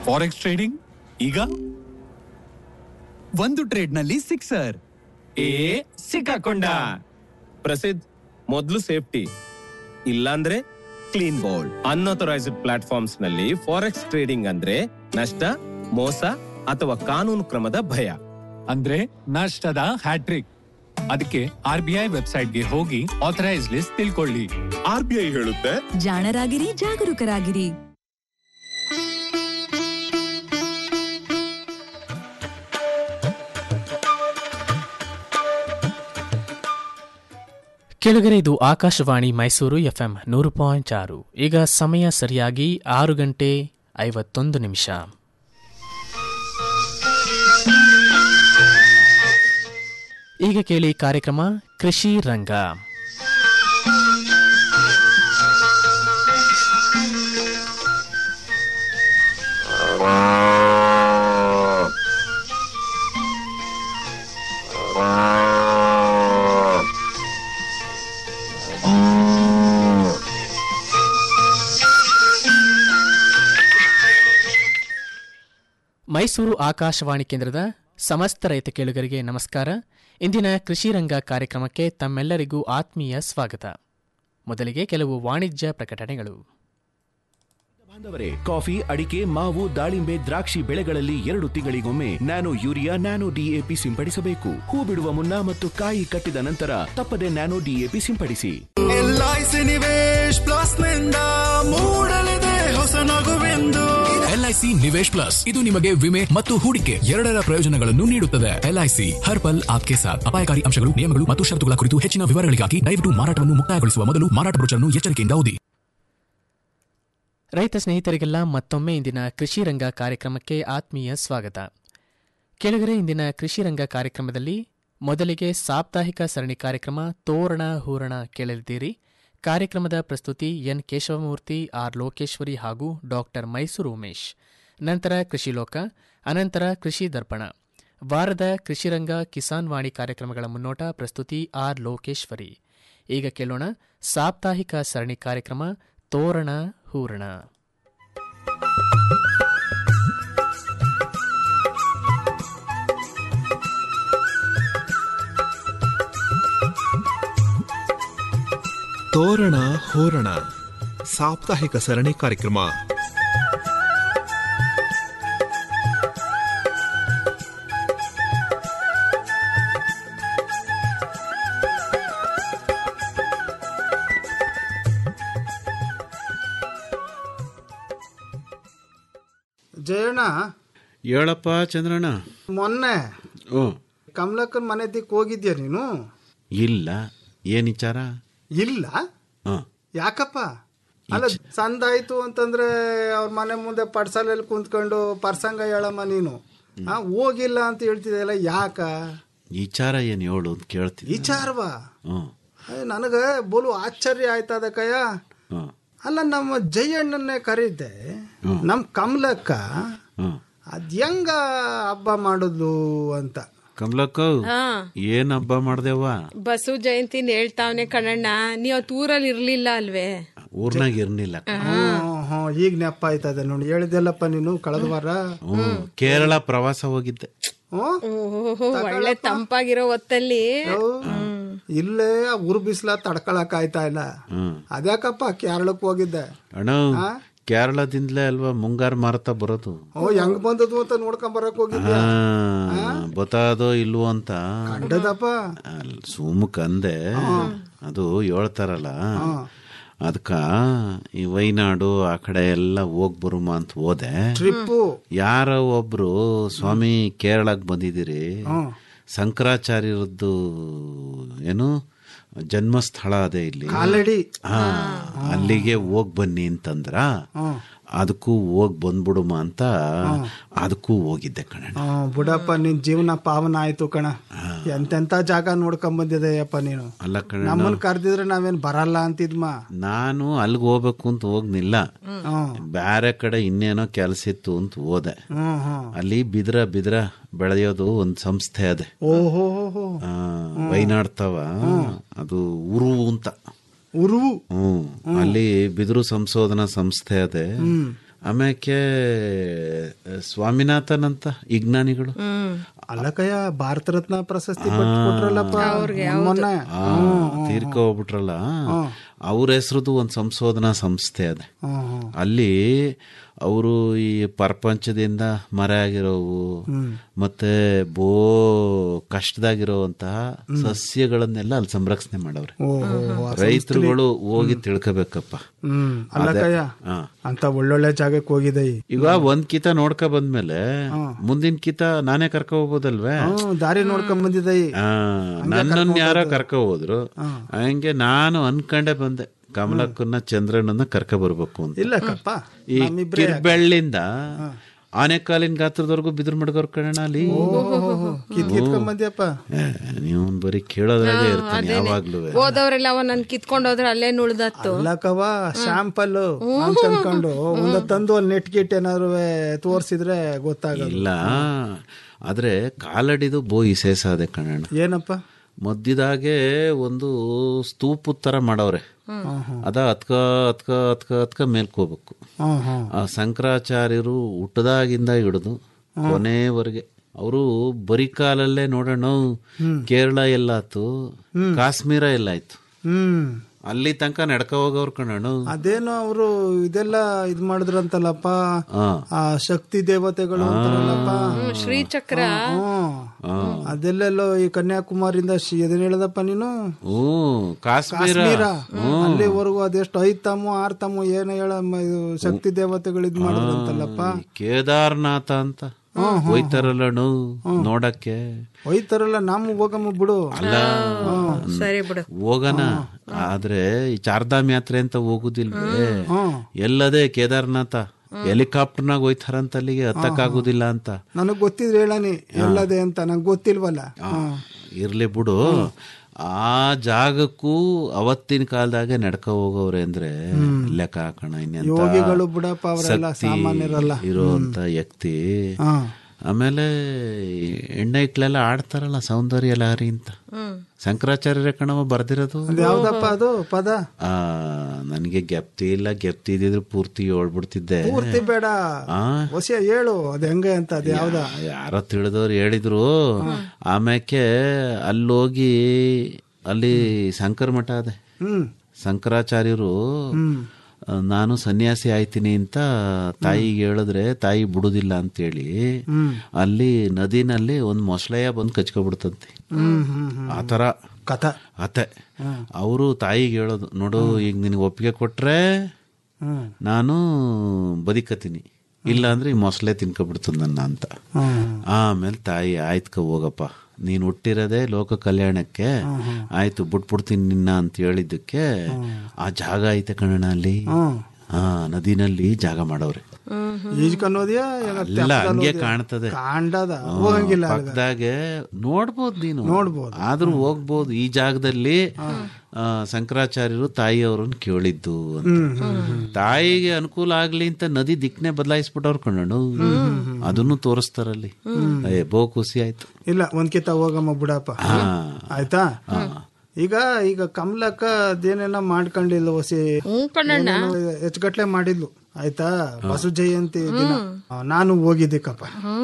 Forex trading ಈಗ ಒಂದು trade ನಲ್ಲಿ ಸಿಕ್ಸರ್ ಏ ಸಿಕ್ಕಾಕೊಂಡ ಪ್ರಸಿದ್ಧ ಮೊದಲು ಸೇಫ್ಟಿ ಇಲ್ಲಾಂದ್ರೆ ಕ್ಲೀನ್ ಬೋಲ್ಡ್ ಅನ್ಅಥರೈಸ್ಡ್ ಪ್ಲಾಟ್ಫಾರ್ಮ್ಸ್ ನಲ್ಲಿ ಫಾರೆಕ್ಸ್ ಟ್ರೇಡಿಂಗ್ ಅಂದ್ರೆ ನಷ್ಟ ಮೋಸ ಅಥವಾ ಕಾನೂನು ಕ್ರಮದ ಭಯ ಅಂದ್ರೆ ನಷ್ಟದ ಹ್ಯಾಟ್ರಿಕ್ ಅದಕ್ಕೆ ಆರ್ ಬಿ ಐ ವೆಬ್ಸೈಟ್ಗೆ ಹೋಗಿ ಆಥರೈಸ್ ಲಿಸ್ಟ್ ತಿಳ್ಕೊಳ್ಳಿ ಆರ್ ಬಿ ಐ ಹೇಳುತ್ತೆ ಜಾಣರಾಗಿರಿ ಜಾಗರೂಕರಾಗಿರಿ ಕೆಳಗರೆ ಇದು ಆಕಾಶವಾಣಿ ಮೈಸೂರು ಎಫ್ಎಂ ನೂರು ಪಾಯಿಂಟ್ ಆರು ಈಗ ಸಮಯ ಸರಿಯಾಗಿ ಆರು ಗಂಟೆ ಐವತ್ತೊಂದು ನಿಮಿಷ ಈಗ ಕೇಳಿ ಕಾರ್ಯಕ್ರಮ ಕೃಷಿ ರಂಗ ಮೈಸೂರು ಆಕಾಶವಾಣಿ ಕೇಂದ್ರದ ಸಮಸ್ತ ರೈತ ಕೇಳುಗರಿಗೆ ನಮಸ್ಕಾರ ಇಂದಿನ ಕೃಷಿ ರಂಗ ಕಾರ್ಯಕ್ರಮಕ್ಕೆ ತಮ್ಮೆಲ್ಲರಿಗೂ ಆತ್ಮೀಯ ಸ್ವಾಗತ ಮೊದಲಿಗೆ ಕೆಲವು ವಾಣಿಜ್ಯ ಪ್ರಕಟಣೆಗಳು ಬಾಂಧವರೇ ಕಾಫಿ ಅಡಿಕೆ ಮಾವು ದಾಳಿಂಬೆ ದ್ರಾಕ್ಷಿ ಬೆಳೆಗಳಲ್ಲಿ ಎರಡು ತಿಂಗಳಿಗೊಮ್ಮೆ ನ್ಯಾನೋ ಯೂರಿಯಾ ನ್ಯಾನೋ ಡಿಎಪಿ ಸಿಂಪಡಿಸಬೇಕು ಹೂ ಬಿಡುವ ಮುನ್ನ ಮತ್ತು ಕಾಯಿ ಕಟ್ಟಿದ ನಂತರ ತಪ್ಪದೆ ನ್ಯಾನೋ ಡಿಎಪಿ ಸಿಂಪಡಿಸಿ ಎಲ್ಐಸಿ ನಿವೇಶ್ ಪ್ಲಸ್ ನಿಂದ ಮೂಡಲಿದೆ ಹೊಸ ನಗುವೆಂದು ಎಲ್ಐಸಿ ನಿವೇಶ್ ಪ್ಲಸ್ ಇದು ನಿಮಗೆ ವಿಮೆ ಮತ್ತು ಹೂಡಿಕೆ ಎರಡರ ಪ್ರಯೋಜನಗಳನ್ನು ನೀಡುತ್ತದೆ ಎಲ್ಐಸಿ ಹರ್ ಪಲ್ ಆಪ್ಕೆ ಸಾಥ್ ಅಪಾಯಕಾರಿ ಅಂಶಗಳು ನಿಯಮಗಳು ಮತ್ತು ಷರತ್ತುಗಳ ಕುರಿತು ಹೆಚ್ಚಿನ ವಿವರಗಳಿಗಾಗಿ ದಯವಿಟ್ಟು ಮಾರಾಟವನ್ನು ಮುಕ್ತಾಯಗೊಳಿಸುವ ಮೊದಲು ಮಾರಾಟ ಬ್ರೋಚರ್ನ್ನು ಎಚ್ಚರಿಕೆಯಿಂದ ಓದಿ ರೈತ ಸ್ನೇಹಿತರಿಗೆಲ್ಲ ಮತ್ತೊಮ್ಮೆ ಇಂದಿನ ಕೃಷಿ ರಂಗ ಕಾರ್ಯಕ್ರಮಕ್ಕೆ ಆತ್ಮೀಯ ಸ್ವಾಗತ ಕೆಳಗರೆ ಇಂದಿನ ಕೃಷಿ ರಂಗ ಕಾರ್ಯಕ್ರಮದಲ್ಲಿ ಮೊದಲಿಗೆ ಸಾಪ್ತಾಹಿಕ ಸರಣಿ ಕಾರ್ಯಕ್ರಮ ತೋರಣ ಹೂರಣ ಕೇಳಲಿದ್ದೀರಿ ಕಾರ್ಯಕ್ರಮದ ಪ್ರಸ್ತುತಿ ಎನ್ ಕೇಶವಮೂರ್ತಿ ಆರ್ ಲೋಕೇಶ್ವರಿ ಹಾಗೂ ಡಾಕ್ಟರ್ ಮೈಸೂರು ಉಮೇಶ್ ನಂತರ ಕೃಷಿ ಲೋಕ ಅನಂತರ ಕೃಷಿ ದರ್ಪಣ ವಾರದ ಕೃಷಿರಂಗ ಕಿಸಾನ್ ವಾಣಿ ಕಾರ್ಯಕ್ರಮಗಳ ಮುನ್ನೋಟ ಪ್ರಸ್ತುತಿ ಆರ್ ಲೋಕೇಶ್ವರಿ ಈಗ ಕೇಳೋಣ ಸಾಪ್ತಾಹಿಕ ಸರಣಿ ಕಾರ್ಯಕ್ರಮ ತೋರಣ ಹೂರಣ ತೋರಣ ಹೋರಣ ಸಾಪ್ತಾಹಿಕ ಸರಣಿ ಕಾರ್ಯಕ್ರಮ ಜಯಣ್ಣ ಹೇಳಪ್ಪ ಚಂದ್ರಣ್ಣ ಮೊನ್ನೆ ಓ ಕಮಲಕ್ಕನ ಮನೆ ದಿಕ್ ಹೋಗಿದ್ಯಾ ನೀನು ಇಲ್ಲ ಏನ್ ವಿಚಾರ ಇಲ್ಲ ಹ. ಯಾಕಪ್ಪ ಅಲ್ಲ ಸಂದಾಯ್ತು ಅಂತಂದ್ರೆ ಅವ್ರ ಮನೆ ಮುಂದೆ ಪಡ್ಸಲಲ್ಲಿ ಕುಂತ್ಕೊಂಡು ಪರ್ಸಂಗ ಹೇಳಮ್ಮ ನೀನು ಆ, ಹೋಗಿಲ್ಲ ಅಂತ ಹೇಳ್ತಿದ್ದಲ್ಲ ಯಾಕ ವಿಚಾರ ಏನ್ ಹೇಳು ಅಂತ ಕೇಳ್ತೀನಿ ವಿಚಾರವಾ ಹ್ಮ್ ನನಗ ಬೋಲು ಆಶ್ಚರ್ಯ ಆಯ್ತದ ಕಯ್ಯ ಹ್ಮ್ ಅಲ್ಲ ನಮ್ಮ ಜಯಣ್ಣನ್ನೇ ಕರೀತೆ ಹ್ಮ್. ನಮ್ ಕಮಲಕ್ಕ ಹ್ಮ್ ಅದ್ ಹೆಂಗ ಹಬ್ಬ ಮಾಡುದು ಅಂತ ಕಮಲಕ್ಕ ಹಾ ಏನ್ ಹಬ್ಬ ಮಾಡ್ದೇವ ಬಸವ ಜಯಂತಿನ ಹೇಳ್ತಾವ್ನೆ ಕಣಣ್ಣ ನೀವ್ ಅವತ್ ಊರಲ್ಲಿ ಇರ್ಲಿಲ್ಲ ಅಲ್ವೇ ಊರ್ನಾಗ ಇರ್ನಿಲ್ಲ ಹ್ಮ್, ಹ್ಮ್, ಈಗ ನೆಪ ಆಯ್ತದ ನೋಡಿ ಹೇಳಿದ್ದೆಲ್ಲಪ್ಪ ನೀನು ಕಳೆದ ವಾರ ಹ್ಮ್ ಕೇರಳ ಪ್ರವಾಸ ಹೋಗಿದ್ದೆ ಹ್ಮ್? ಓಹೋ ಒಳ್ಳೆ ತಂಪಾಗಿರೋ ಹೊತ್ತಲ್ಲಿ ಇಲ್ಲೇ ಆ ಉರು ಬಿಸಿಲ ತಡ್ಕೊಳಕ್ ಆಯ್ತಾ ಇಲ್ಲ ಹ್ಮ್ ಅದ್ಯಾಕಪ್ಪ ಕೇರಳಕ್ ಹೋಗಿದ್ದೆ ಅಣ್ಣ ಕೇರಳದಿಂದಲೇ ಅಲ್ವಾ ಮುಂಗಾರು ಮಾರುತ ಬರೋದು ಓ ಹೆಂಗ್ ಬಂದದು ಅಂತ ನೋಡ್ಕೊಂಡ್ ಬರಕ್ ಹೋಗಿದ್ದೆ ಆ, ಬತ್ತಾದೋ ಇಲ್ವೋ ಅಂತ ಕಂಡದಪ್ಪ ಅಲ್ ಸುಮ್ಕ್ ಅಂದೆ ಅದು ಹೇಳ್ತಾರಲ್ಲ ಅದಕ್ಕ ಈ ವೈನಾಡು ಆ ಕಡೆ ಎಲ್ಲ ಹೋಗ್ ಬರುಮ ಅಂತ ಹೋದೆ ಟ್ರಿಪ್ಪು ಯಾರೋ ಒಬ್ರು ಸ್ವಾಮಿ ಕೇರಳಕ್ಕೆ ಬಂದಿದ್ದೀರಿ ಶಂಕರಾಚಾರ್ಯರದ್ದು ಏನು ಜನ್ಮಸ್ಥಳ ಅದೇ ಇಲ್ಲಿ ಕಾಲಡಿ ಹಾ ಅಲ್ಲಿಗೆ ಹೋಗ್ ಬನ್ನಿ ಅಂತಂದ್ರ ಅದಕ್ಕೂ ಹೋಗ್ ಬಂದ್ಬಿಡುಮ ಅಂತ ಅದಕ್ಕೂ ಹೋಗಿದ್ದೆ ಕಣ ಹ್ಮ್, ಬಿಡಪ್ಪ ನಿನ್ ಜೀವನ ಪಾವನ ಆಯ್ತು ಕಣ ಎಂತೆಂತ ಜಾಗ ನೋಡ್ಕೊಂಡ್ ಬಂದಿದೆಯಪ್ಪ ನೀನು ಅಲ್ಲ ಕಣ ನಮ್ಮನ್ ಕರ್ದಿದ್ರೆ ನಾವೇನ್ ಬರಲ್ಲ ಅಂತಿದ್ಮ ನಾನು ಅಲ್ಲಿಗೆ ಹೋಗ್ಬೇಕು ಅಂತ ಹೋಗ್ನಿಲ್ಲ ಹ್ಮ್ ಬ್ಯಾರೆ ಕಡೆ ಇನ್ನೇನೋ ಕೆಲಸ ಇತ್ತು ಅಂತ ಹೋದೆ ಹ್ಮ್ ಹ್ಮ್ ಅಲ್ಲಿ ಬಿದ್ರ ಬಿದ್ರ ಬೆಳೆಯೋದು ಒಂದ್ ಸಂಸ್ಥೆ ಅದೆ ಓಹೋ ಆ, ವೈನಾಡ್ತಾವ ಅದು ಉರು ಅಂತ ಉರುವು ಹ್ಮ್ ಅಲ್ಲಿ ಬಿದಿರು ಸಂಶೋಧನಾ ಸಂಸ್ಥೆ ಅದೆ ಆಮ್ಯಾಕೆ ಸ್ವಾಮಿನಾಥನ್ ಅಂತ ವಿಜ್ಞಾನಿಗಳು ಅಲ್ಲಕಯ್ಯ ಭಾರತ ರತ್ನ ಪ್ರಶಸ್ತಿ ಕೊಟ್- ಕೊಟ್ರಲ್ಲಪ್ಪ ಮೊನ್ನೆ ಆ, ತೀರ್ಕ ಹೋಗ್ಬಿಟ್ರಲ್ಲ ಅವ್ರ ಹೆಸರದು ಒಂದು ಸಂಶೋಧನಾ ಸಂಸ್ಥೆ ಅದೇ ಅಲ್ಲಿ ಅವರು ಈ ಪ್ರಪಂಚದಿಂದ ಮರೆ ಆಗಿರೋವು ಮತ್ತೆ ಬೋ ಕಷ್ಟದಾಗಿರೋವಂತಹ ಸಸ್ಯಗಳನ್ನೆಲ್ಲ ಅಲ್ಲಿ ಸಂರಕ್ಷಣೆ ಮಾಡವ್ರೆ ರೈತರುಗಳು ಹೋಗಿ ತಿಳ್ಕೊಬೇಕಪ್ಪ ಹ್ಮ್ ಅಲ್ಲಕಯ್ಯ ಹಾ. ಅಂತ ಒಳ್ಳೊಳ್ಳೆ ಜಾಗಕ್ಕೆ ಹೋಗಿದೆ ಈ. ಈಗ ಒಂದ್ ಕಿತ ನೋಡ್ಕ ಬಂದ್ಮೇಲೆ ಮುಂದಿನ ಕಿತ ನಾನೇ ಕರ್ಕ ಹೋಗ್ಬೋದಲ್ವೇ ಹ್ಮ್, ದಾರಿ ನೋಡ್ಕೊಂಡ್ ಬಂದಿದೆ ಈ. ಆ, ನನ್ನನ್ನ ಯಾರೋ ಕರ್ಕ ಹೋದ್ರು ಹಂಗೆ ನಾನು ಅನ್ಕೊಂಡೆ ಬಂದೆ ಕಮಲಕ್ಕನ್ನ ಚಂದ್ರನನ್ನ ಕರ್ಕ ಬರ್ಬೇಕು ಅಂತ ಇಲ್ಲಕ್ಕಪ್ಪ ಈ ಕಿರ್ಬೆಳ್ಳಿಂದ ಆನೆಕಾಲಿನ ಗಾತ್ರದವರೆಗೂ ಬಿದಿರು ಮಡ್ಗೋರ್ ಕಣ ಅಲ್ಲಿ ಕಿತ್ ಕಿತ್ಕೊಂಡ್ ಬಂದ್ಯಪ್ಪ ಏ, ನೀವು ಬರೀ ಕೇಳೋದ್ರಾಗೆ ಇರ್ತಾನೆ ಯಾವಾಗ್ಲೂ ಹೋದವ್ರೆಲ್ಲ ಅವ ನನ್ ಕಿತ್ಕೊಂಡೋದ್ರ ಅಲ್ಲೇ ನುಳ್ದತ್ತು ಅಲ್ಲಕವ ಶಾಂಪಲ್ ಅಂತ ಅನ್ಕೊಂಡು ಒಂದ ತಂದು ಅಲ್ಲಿ ನೆಟ್ ಗಿಟ್ ಏನಾದ್ರು ತೋರ್ಸಿದ್ರೆ ಗೊತ್ತಾಗಲ್ಲ ಇಲ್ಲ ಆದ್ರೆ ಕಾಲಡಿದು ಬೋ ಇಸೇಸ ಅದೇ ಕಣಣ್ಣ ಏನಪ್ಪ ಮಧ್ಯದಾಗೆ ಒಂದು ಸ್ತೂಪ ತರ ಮಾಡವ್ರೆ ಅದ ಹತ್ಕ ಹತ್ಕ ಹತ್ಕ ಹತ್ಕ ಮೇಲ್ಕೋಬೇಕು ಹ್ಮ್ ಹ್ಮ್ ಆ ಶಂಕರಾಚಾರ್ಯರು ಹುಟ್ಟದಾಗಿಂದ ಹಿಡಿದು ಕೊನೆವರೆಗೆ ಅವರು ಬರೀ ಕಾಲಲ್ಲೇ ನೋಡೋಣ ಕೇರಳ ಎಲ್ಲಾತು ಕಾಶ್ಮೀರ ಎಲ್ಲಾಯ್ತು ಹ್ಮ್ ಅಲ್ಲಿ ತನಕ ನಡ್ಕ ಹೋಗವ್ರು ಕಣಣ್ಣ ಅದೇನೋ ಅವರು ಇದೆಲ್ಲ ಇದ್ ಮಾಡಿದ್ರಂತಲ್ಲಪ್ಪ ಹಾ ಆ ಶಕ್ತಿ ದೇವತೆಗಳು ಅಂತಾರಲ್ಲಪ್ಪ ಶ್ರೀಚಕ್ರ ಹ್ಮ್ ಅದೆಲ್ಲೆಲ್ಲೋ ಈ ಕನ್ಯಾಕುಮಾರಿಂದ ಶಿ- ಎದನ್ ಹೇಳದಪ್ಪ ನೀನು ಹ್ಮ್ ಕಾಶ್ಮೀರ ಕಾಶ್ಮೀರ ಅಲ್ಲಿವರೆಗೂ ಅದೆಷ್ಟು ಐದ್ ತಮ್ಮು ಆರ್ ತಮ್ಮು ಏನ ಹೇಳ ಮ- ಇದು ಶಕ್ತಿ ದೇವತೆಗಳು ಇದ್ ಮಾಡಿದ್ರಂತಲ್ಲಪ್ಪ ಈ ಕೇದಾರ್ನಾಥ ಅಂತ ಹೋಯ್ತಾರಲ್ಲ ನೋಡಕ್ಕೆ ಒಯ್ತಾರಲ್ಲ ನಮ್ಮ ಹೋಗಮ್ಮ ಬಿಡು ಅಲ್ಲ ಸರಿ ಬಿಡು ಹೋಗಣ ಆದ್ರೆ ಈ ಚಾರ್ಧಾಮ್ ಯಾತ್ರೆ ಅಂತ ಹೋಗುದಿಲ್ವೇ ಎಲ್ಲದೇ ಕೇದಾರ್ನಾಥ ಹೆಲಿಕಾಪ್ಟರ್ನಾಗ ಹೋಯ್ತಾರಂತ ಅಲ್ಲಿಗೆ ಹತ್ತಕ್ಕಾಗುದಿಲ್ಲ ಅಂತ ನನಗ್ ಗೊತ್ತಿದ್ರೆ ಹೇಳನಿ ಎಲ್ಲದೆ ಅಂತ ನಂಗೆ ಗೊತ್ತಿಲ್ವಲ್ಲ ಹ್ಮ್. ಇರ್ಲಿ ಬಿಡು ಆ ಜಾಗಕ್ಕೂ ಅವತ್ತಿನ ಕಾಲದಾಗೆ ನಡ್ಕ ಹೋಗೋವ್ರೆ ಅಂದ್ರೆ ಲೆಕ್ಕ ಹಾಕೋಣ ಇನ್ನೆಂತ ಯೋಗಿಗಳು ಬಿಡಪ್ಪ ಅವರೆಲ್ಲ ಶಕ್ತಿ ಸಾಮಾನ್ಯರಲ್ಲ ಇರುವಂತ ವ್ಯಕ್ತಿ ಹಾ ಆಮೇಲೆ ಎಣ್ಣೆ ಇಟ್ಲೆಲ್ಲ ಆಡ್ತಾರಲ್ಲ ಸೌಂದರ್ಯ ಲಹರಿ ಅಂತ ಶಂಕರಾಚಾರ್ಯರೇ ಕಣವ ಬರ್ದಿರೋದು ಅದ್ ಯಾವ್ದಪ್ಪ ಅದು ಪದ ಆ ನನಗೆ ಗೆಪ್ತಿ ಇಲ್ಲ ಗೆಪ್ತಿ ಇದ್ದಿದ್ರೆ ಪೂರ್ತಿ ಹೇಳ್ಬಿಡ್ತಿದ್ದೆ ಪೂರ್ತಿ ಬೇಡ ಆ ಹೊಸ ಹೇಳು ಅದ್ ಹೆಂಗೆ ಅಂತ ಅದ್ ಯಾವ್ದ ಯಾರೋ ತಿಳಿದವ್ರು ಹೇಳಿದ್ರು ಆಮ್ಯಾಕೆ ಅಲ್ಲೋಗಿ ಅಲ್ಲಿ ಶಂಕರ ಮಠ ಅದೆ ಹ್ಮ್ ಶಂಕರಾಚಾರ್ಯರು ಆ, ನಾನು ಸನ್ಯಾಸಿ ಆಯ್ತೀನಿ ಅಂತ ತಾಯಿಗೆ ಹೇಳಿದ್ರೆ ತಾಯಿ ಬಿಡುದಿಲ್ಲ ಅಂತೇಳಿ ಅಲ್ಲಿ ನದಿನಲ್ಲಿ ಒಂದು ಮೊಸಳೆಯ ಬಂದು ಕಚ್ಕೊಬಿಡ್ತಂತೆ ಹ್ಮ್ ಹ್ಮ್ ಹ್ಮ್ ಆತರ ಕಥ ಅತ್ತೆ ಅವರು ತಾಯಿಗೆ ಹೇಳೋದು ನೋಡು ಈಗ ನಿನಗೆ ಒಪ್ಪಿಗೆ ಕೊಟ್ರೆ ಹ್ಮ್ ನಾನು ಬದುಕತೀನಿ ಇಲ್ಲ ಅಂದ್ರೆ ಈ ಮೊಸಳೆ ತಿನ್ಕೊಬಿಡ್ತದ ನನ್ನ ಅಂತ ಹ್ಮ್ ಆಮೇಲೆ ತಾಯಿ ಆಯ್ತ್ಕ ಹೋಗಪ್ಪ ನೀನು ಹುಟ್ಟಿರೋದೇ ಲೋಕ ಕಲ್ಯಾಣಕ್ಕೆ ಆಯ್ತು ಬಿಟ್ಬಿಡ್ತೀನಿ ನಿನ್ನ ಅಂತ ಹೇಳಿದ್ದಕ್ಕೆ ಆ ಜಾಗ ಐತೆ ಕಣಣ ಅಲ್ಲಿ ಆ ನದಿನಲ್ಲಿ ಜಾಗ ಮಾಡವ್ರೆ ಈಜ್ಕನ್ನೋದ್ಯಾ ಎಲ್ಲ ಹಂಗೆ ಕಾಣ್ತದೆ ಕಾಂಡದ ಹೋಗಂಗಿಲ್ಲ ಅಲ್ಗ. ಪಕ್ಕದಾಗೆ ನೋಡ್ಬೋದು ನೀನು ನೋಡ್ಬೋದು. ಆದ್ರೂ ಹೋಗ್ಬೋದು ಈ ಜಾಗದಲ್ಲಿ ಆ, ಶಂಕರಾಚಾರ್ಯರು ತಾಯಿಯವ್ರನ್ನ ಕೇಳಿದ್ದು ಅಂತ ತಾಯಿಗೆ ಅನುಕೂಲ ಆಗ್ಲಿ ಅಂತ ನದಿ ದಿಕ್ನೆ ಬದಲಾಯಿಸ್ಬಿಟ್ಟವ್ರು ಕಣ್ಣು ಅದನ್ನು ತೋರಿಸ್ತಾರಲ್ಲಿ ಏ ಬಹು ಖುಷಿ ಆಯ್ತು ಇಲ್ಲ ಒಂದ್ ಕಿತ ಹೋಗಮ್ಮ ಬಿಡಪ್ಪ ಹಾ ಆಯ್ತಾ ಈಗ ಈಗ ಕಮಲಕ್ಕ ಅದೇನೇನ ಮಾಡ್ಕೊಂಡಿಲ್ಲ ಹೊಸಿ ಏನೇನೋ ಹೆಚ್ಚುಗಟ್ಲೆ ಮಾಡಿದ್ಲು ಆಯ್ತಾ ಬಸವ ಜಯಂತಿ ದಿನ ಆ, ನಾನು ಹೋಗಿದ್ದಕ್ಕಪ್ಪ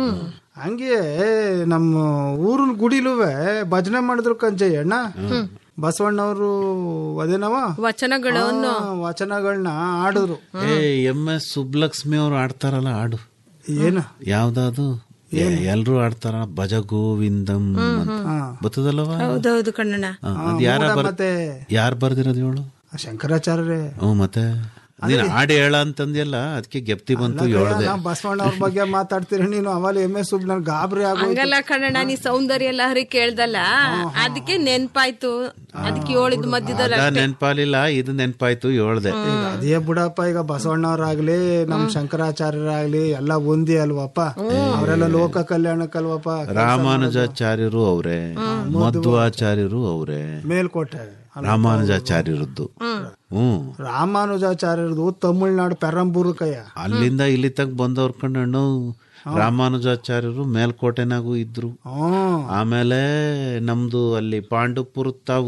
ಹಂಗೆ ನಮ್ಮ ಊರಿನ ಗುಡಿಲುವೆ ಭಜನೆ ಮಾಡಿದ್ರು ಕಂಜಯ್ಯಣ್ಣ ಬಸವಣ್ಣವರು ಅದೇನವ ವಚನಗಳನ್ನು ಆ, ವಚನಗಳನ್ನ ಆಡಿದ್ರು ಏ ಎಂ ಎಸ್ ಸುಬ್ಲಕ್ಷ್ಮಿ ಅವ್ರು ಆಡ್ತಾರಲ್ಲ ಹಾಡು ಏನು ಯಾವ್ದಾದು ಎಲ್ರು ಆಡ್ತಾರ ಭಜ ಗೋವಿಂದಂ ಅಂತ ಬರ್ತದಲ್ಲವ ಹೌದೌದು ಕಣ್ಣಣ್ಣ ಅದ್ ಯಾರ ಬರ್ ಮತ್ತೆ ಯಾರು ಬರ್ದಿರೋದು ಹೇಳು ಶಂಕರಾಚಾರ್ಯರೇ ಹ್ಞೂ ಮತ್ತೆ ನೀನ್ ಹಾಡು ಹೇಳ ಅಂತಂದ್ಯಲ್ಲ ಅದಕ್ಕೆ ಗೆಪ್ತಿ ಬಂತು ಹೇಳ್ದೆ ನಾ ಬಸವಣ್ಣ ಅವ್ರ ಬಗ್ಗೆ ಮಾತಾಡ್ತೀರಿ ನೀನು ಅವಲ್ ಎಮ್ ಎಸ್ ಸುಬ್ ನನ್ ಗಾಬರಿ ಆಗೋಯ್ತು ಹಂಗಲ್ಲ ಕಣ್ಣಣ್ಣ ನೀ ಸೌಂದರ್ಯ ಲಹರಿ ಕೇಳ್ದಲ್ಲ ಅದಕ್ಕೆ ನೆನ್ಪಾಯ್ತು ಅದಕ್ಕೆ ಹೇಳಿದ್ ಮಧ್ಯದಲ್ಲಿ ಅದ ನೆನ್ಪಾಲಿಲ್ಲ ಇದು ನೆನ್ಪಾಯ್ತು ಹೇಳ್ದೆ ಅದೇ ಬಿಡಪ್ಪ ಈಗ ಬಸವಣ್ಣವ್ರಾಗ್ಲಿ ನಮ್ ಶಂಕರಾಚಾರ್ಯರಾಗ್ಲಿ ಎಲ್ಲ ಒಂದೇ ಅಲ್ವಪ್ಪ ಅವರೆಲ್ಲ ಲೋಕ ಕಲ್ಯಾಣಕ್ಕಲ್ವಪ್ಪ ರಾಮಾನುಜಾಚಾರ್ಯರು ಅವ್ರೆ ಮಧ್ವಾಚಾರ್ಯರು ಅವ್ರೆ ಮೇಲ್ಕೋಟೆ ರಾಮಾನುಜಾಚಾರ್ಯರದ್ದು ಹ್ಮ್ ರಾಮಾನುಜಾಚಾರ್ಯರದು ತಮಿಳ್ನಾಡು ಪೆರಂಬೂರು ಕಯ್ಯ ಅಲ್ಲಿಂದ ಇಲ್ಲಿ ತನಕ ಬಂದವ್ರ ಕಣ್ಣು ರಾಮಾನುಜಾಚಾರ್ಯರು ಮೇಲ್ಕೋಟೆನಾಗೂ ಇದ್ರು ಹ್ಮ್ ಆಮೇಲೆ ನಮ್ದು ಅಲ್ಲಿ ಪಾಂಡುಪುರ ತಾವು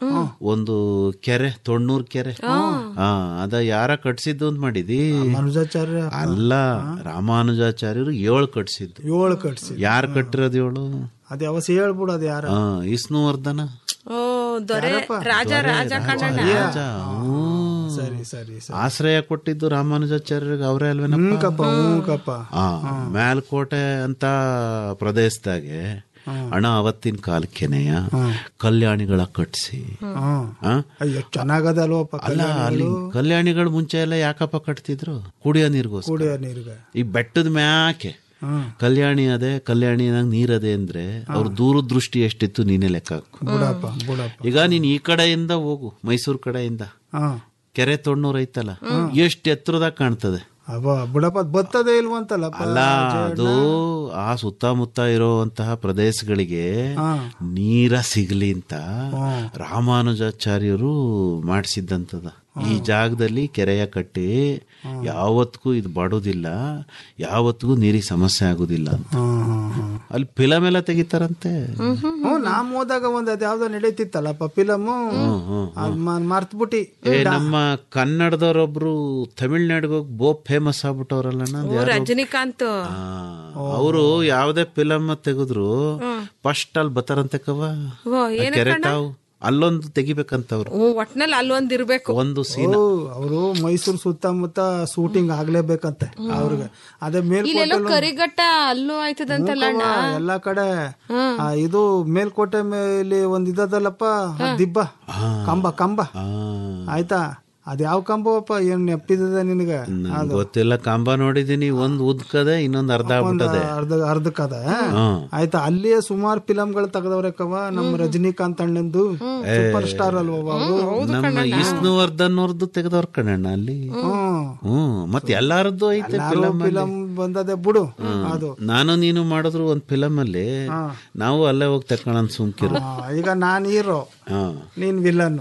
ಒಂದು ಕೆರೆ ತೊಣ್ಣೂರ್ ಕೆರೆ ಹಾ ಅದ ಯಾರ ಕಟ್ಸಿದ್ದು ಅಂತ ಮಾಡಿದಿ ಮನುಜಾಚಾರ್ಯ ಅಲ್ಲ ರಾಮಾನುಜಾಚಾರ್ಯರು ಏಳು ಕಟ್ಸಿದ್ದು ಏಳು ಕಟ್ಸಿ ಯಾರು ಕಟ್ಟಿರೋದು ಏಳು ಅದ್ ಯಾವಸ್ ಹೇಳ್ಬಿಡು ಅದ್ ಯಾರ ಹಾ ವಿಷ್ಣುವರ್ಧನ ಓ ದೊರೆ ರಾಜ ರಾಜ ಕಣ್ಣಣ್ಣ ರಾಜ, ಹ್ಮ್. ಸರಿ ಸರಿ ಸರಿ ಆಶ್ರಯ ಕೊಟ್ಟಿದ್ದು ರಾಮಾನುಜಾಚಾರ್ಯರಿಗೆ ಅವರೇ ಹ್ಮ್ ಅಲ್ವೇನಪ್ಪ ಕಪ್ಪ ಹ್ಮ್ ಕಪ್ಪ ಆ ಮೇಲ್ಕೋಟೆ ಅಂತ ಪ್ರದೇಶದಾಗೆ ಹಣ ಅವತ್ತಿನ ಕಾಲಕ್ಕೆನೆಯ ಕಲ್ಯಾಣಿಗಳ ಕಟ್ಸಿ ಹ್ಮ್ ಆ? ಅಯ್ಯೋ ಚೆನ್ನಾಗದ ಅಲ್ವಪ್ಪ ಅಲ್ಲ ಅಲ್ಲಿ ಕಲ್ಯಾಣಿಗಳು ಮುಂಚೆ ಎಲ್ಲ ಯಾಕಪ್ಪ ಕಟ್ತಿದ್ರು ಕುಡಿಯೋ ನೀರಿಗೋಸ್ಕರ ಕುಡಿಯೋ ನೀರ್ಗೆ ಈ ಬೆಟ್ಟದ ಮ್ಯಾಕೆ ಹ್ಮ್ ಕಲ್ಯಾಣಿ ಅದೇ ಕಲ್ಯಾಣಿನಾಗ ನೀರದೆ ಅಂದ್ರೆ ಅವ್ರ ದೂರದೃಷ್ಟಿ ಎಷ್ಟಿತ್ತು ನೀನೇ ಲೆಕ್ಕ ಹಾಕು ಬುಡಪ್ಪ ಬುಡಪ್ಪ ಈಗ ನೀನ್ ಈ ಕಡೆಯಿಂದ ಹೋಗು ಮೈಸೂರು ಕಡೆಯಿಂದ ಹಾ ಕೆರೆ ತೊಣ್ಣೂರ್ ಐತಲ್ಲ ಎಷ್ಟು ಎತ್ತರದಾಗ ಕಾಣ್ತದೆ ಅವ ಬುಡಪ್ಪ ಅದ್ ಬರ್ತದೇ ಇಲ್ವಂತಲ್ಲಪ್ಪ ಅಲ್ಲ ಅದು ಆ ಸುತ್ತಮುತ್ತ ಇರುವಂತಹ ಪ್ರದೇಶಗಳಿಗೆ ನೀರ ಸಿಗ್ಲಿ ಅಂತ ರಾಮಾನುಜಾಚಾರ್ಯರು ಮಾಡಿಸಿದ್ದಂತದ ಈ ಜಾಗದಲ್ಲಿ ಕೆರೆಯ ಕಟ್ಟಿ ಯಾವತ್ತಿಗೂ ಇದು ಬಡೋದಿಲ್ಲ ಯಾವತ್ತಿಗೂ ನೀರಿಗೆ ಸಮಸ್ಯೆ ಆಗುದಿಲ್ಲ ಅಂತ ಅಲ್ಲಿ ಫಿಲಮ್ ಎಲ್ಲ ತೆಗಿತಾರಂತೆ ಹ್ಮ್ ನಾಮ್ ಹೋದಾಗ ಒಂದ್ ಅದ್ ಯಾವ್ದೋ ನಡೀತಿತ್ತಲ್ಲಪ್ಪ ಫಿಲಮು ಅದ್ ಮರ್ತ್ಬಿಟ್ಟಿ ಏ ನಮ್ಮ ಕನ್ನಡದವರೊಬ್ರು ತಮಿಳ್ನಾಡಿಗೆ ಹೋಗಿ ಬೋಪ್ ಫೇಮಸ್ ಆಗ್ಬಿಟ್ಟವ್ರಲ್ಲ ಓ ರಜನಿಕಾಂತ್ ಅವರು ಯಾವ್ದೇ ಫಿಲಮ್ ತೆಗೆದ್ರು ಫಸ್ಟ್ ಅಲ್ಲಿ ಬತ್ತಾರಂತೆ ಕವ ಓ ಆ ಏನ ಕೆರೆ ತಾವು ಅಲ್ಲೊಂದು ತೆಗಿಬೇಕಂತವ್ರು ಓ ಒಟ್ನಲ್ಲಿ ಅಲ್ಲೊಂದ್ ಇರ್ಬೇಕು ಒಂದು ಸೀನ್ ಅವರು ಮೈಸೂರು ಸುತ್ತಮುತ್ತ ಶೂಟಿಂಗ್ ಆಗ್ಲೇಬೇಕಂತೆ ಅವ್ರಿಗೆ ಅದೇ ಇಲ್ಲೆಲ್ಲೋ ಮೇಲ್ಕೋಟೆ ಕರಿಘಟ್ಟ ಅಲ್ಲೂ ಆಯ್ತದಂತಲ್ಲ ಅಣ್ಣ ಎಲ್ಲಾ ಕಡೆ ಆ, ಇದು ಮೇಲ್ಕೋಟೆ ಮೇಲೆ ಒಂದ್ ಇದದಲ್ಲಪ್ಪ ಆ ದಿಬ್ಬ ಕಂಬ ಕಂಬ ಆಯ್ತಾ ಅದ್ ಯಾವ ಕಂಬವಪ್ಪ ಏನ್ ನೆಪ್ಪಿದ ನಿನಗೆ ನಂಗ್ ಗೊತ್ತಿಲ್ಲ ಕಂಬ ನೋಡಿದೀನಿ ಒಂದ್ ಉದ್ಕದೆ ಇನ್ನೊಂದ್ ಅರ್ಧ ಒಂದ್ ಆಗ್ಬಿಟ್ಟದೆ ಅರ್ಧ ಅರ್ಧಕ್ಕದ ಹ್ಮ್. ಆಯ್ತಾ ಅಲ್ಲಿಯೇ ಸುಮಾರು ಫಿಲಂಗಳು ತೆಗೆದವ್ರೆ ಕವ ನಮ್ಮ ರಜನಿಕಾಂತ್ ಅಣ್ಣಂದು ಸೂಪರ್ ಸ್ಟಾರ್ ಅಲ್ವಾ ಅವರು ನಮ್ಮ ವಿಷ್ಣುವರ್ಧನ್ ಅವ್ರದ್ದು ತೆಗೆದವ್ರ ಕಣಣ್ಣ ಅಲ್ಲಿ ಹ್ಮ್ ಹ್ಮ್ ಮತ್ ಎಲ್ಲಾರದ್ದು ಐತೆ ಫಿಲಮ್ ಫಿಲಂ ಬಂದದೆ ಬಿಡು ಅದು ನಾನು ನೀನು ಮಾಡಿದ್ರು ಒಂದ್ ಫಿಲಮ್ ಅಲ್ಲಿ ನಾವು ಅಲ್ಲೇ ಹೋಗಿ ತಕೊಳ್ಳೋಣ ಸುಮ್ಕಿರು ಆ, ಈಗ ನಾನ್ ಹೀರೋ ಹಾ ನೀನ್ ವಿಲನ್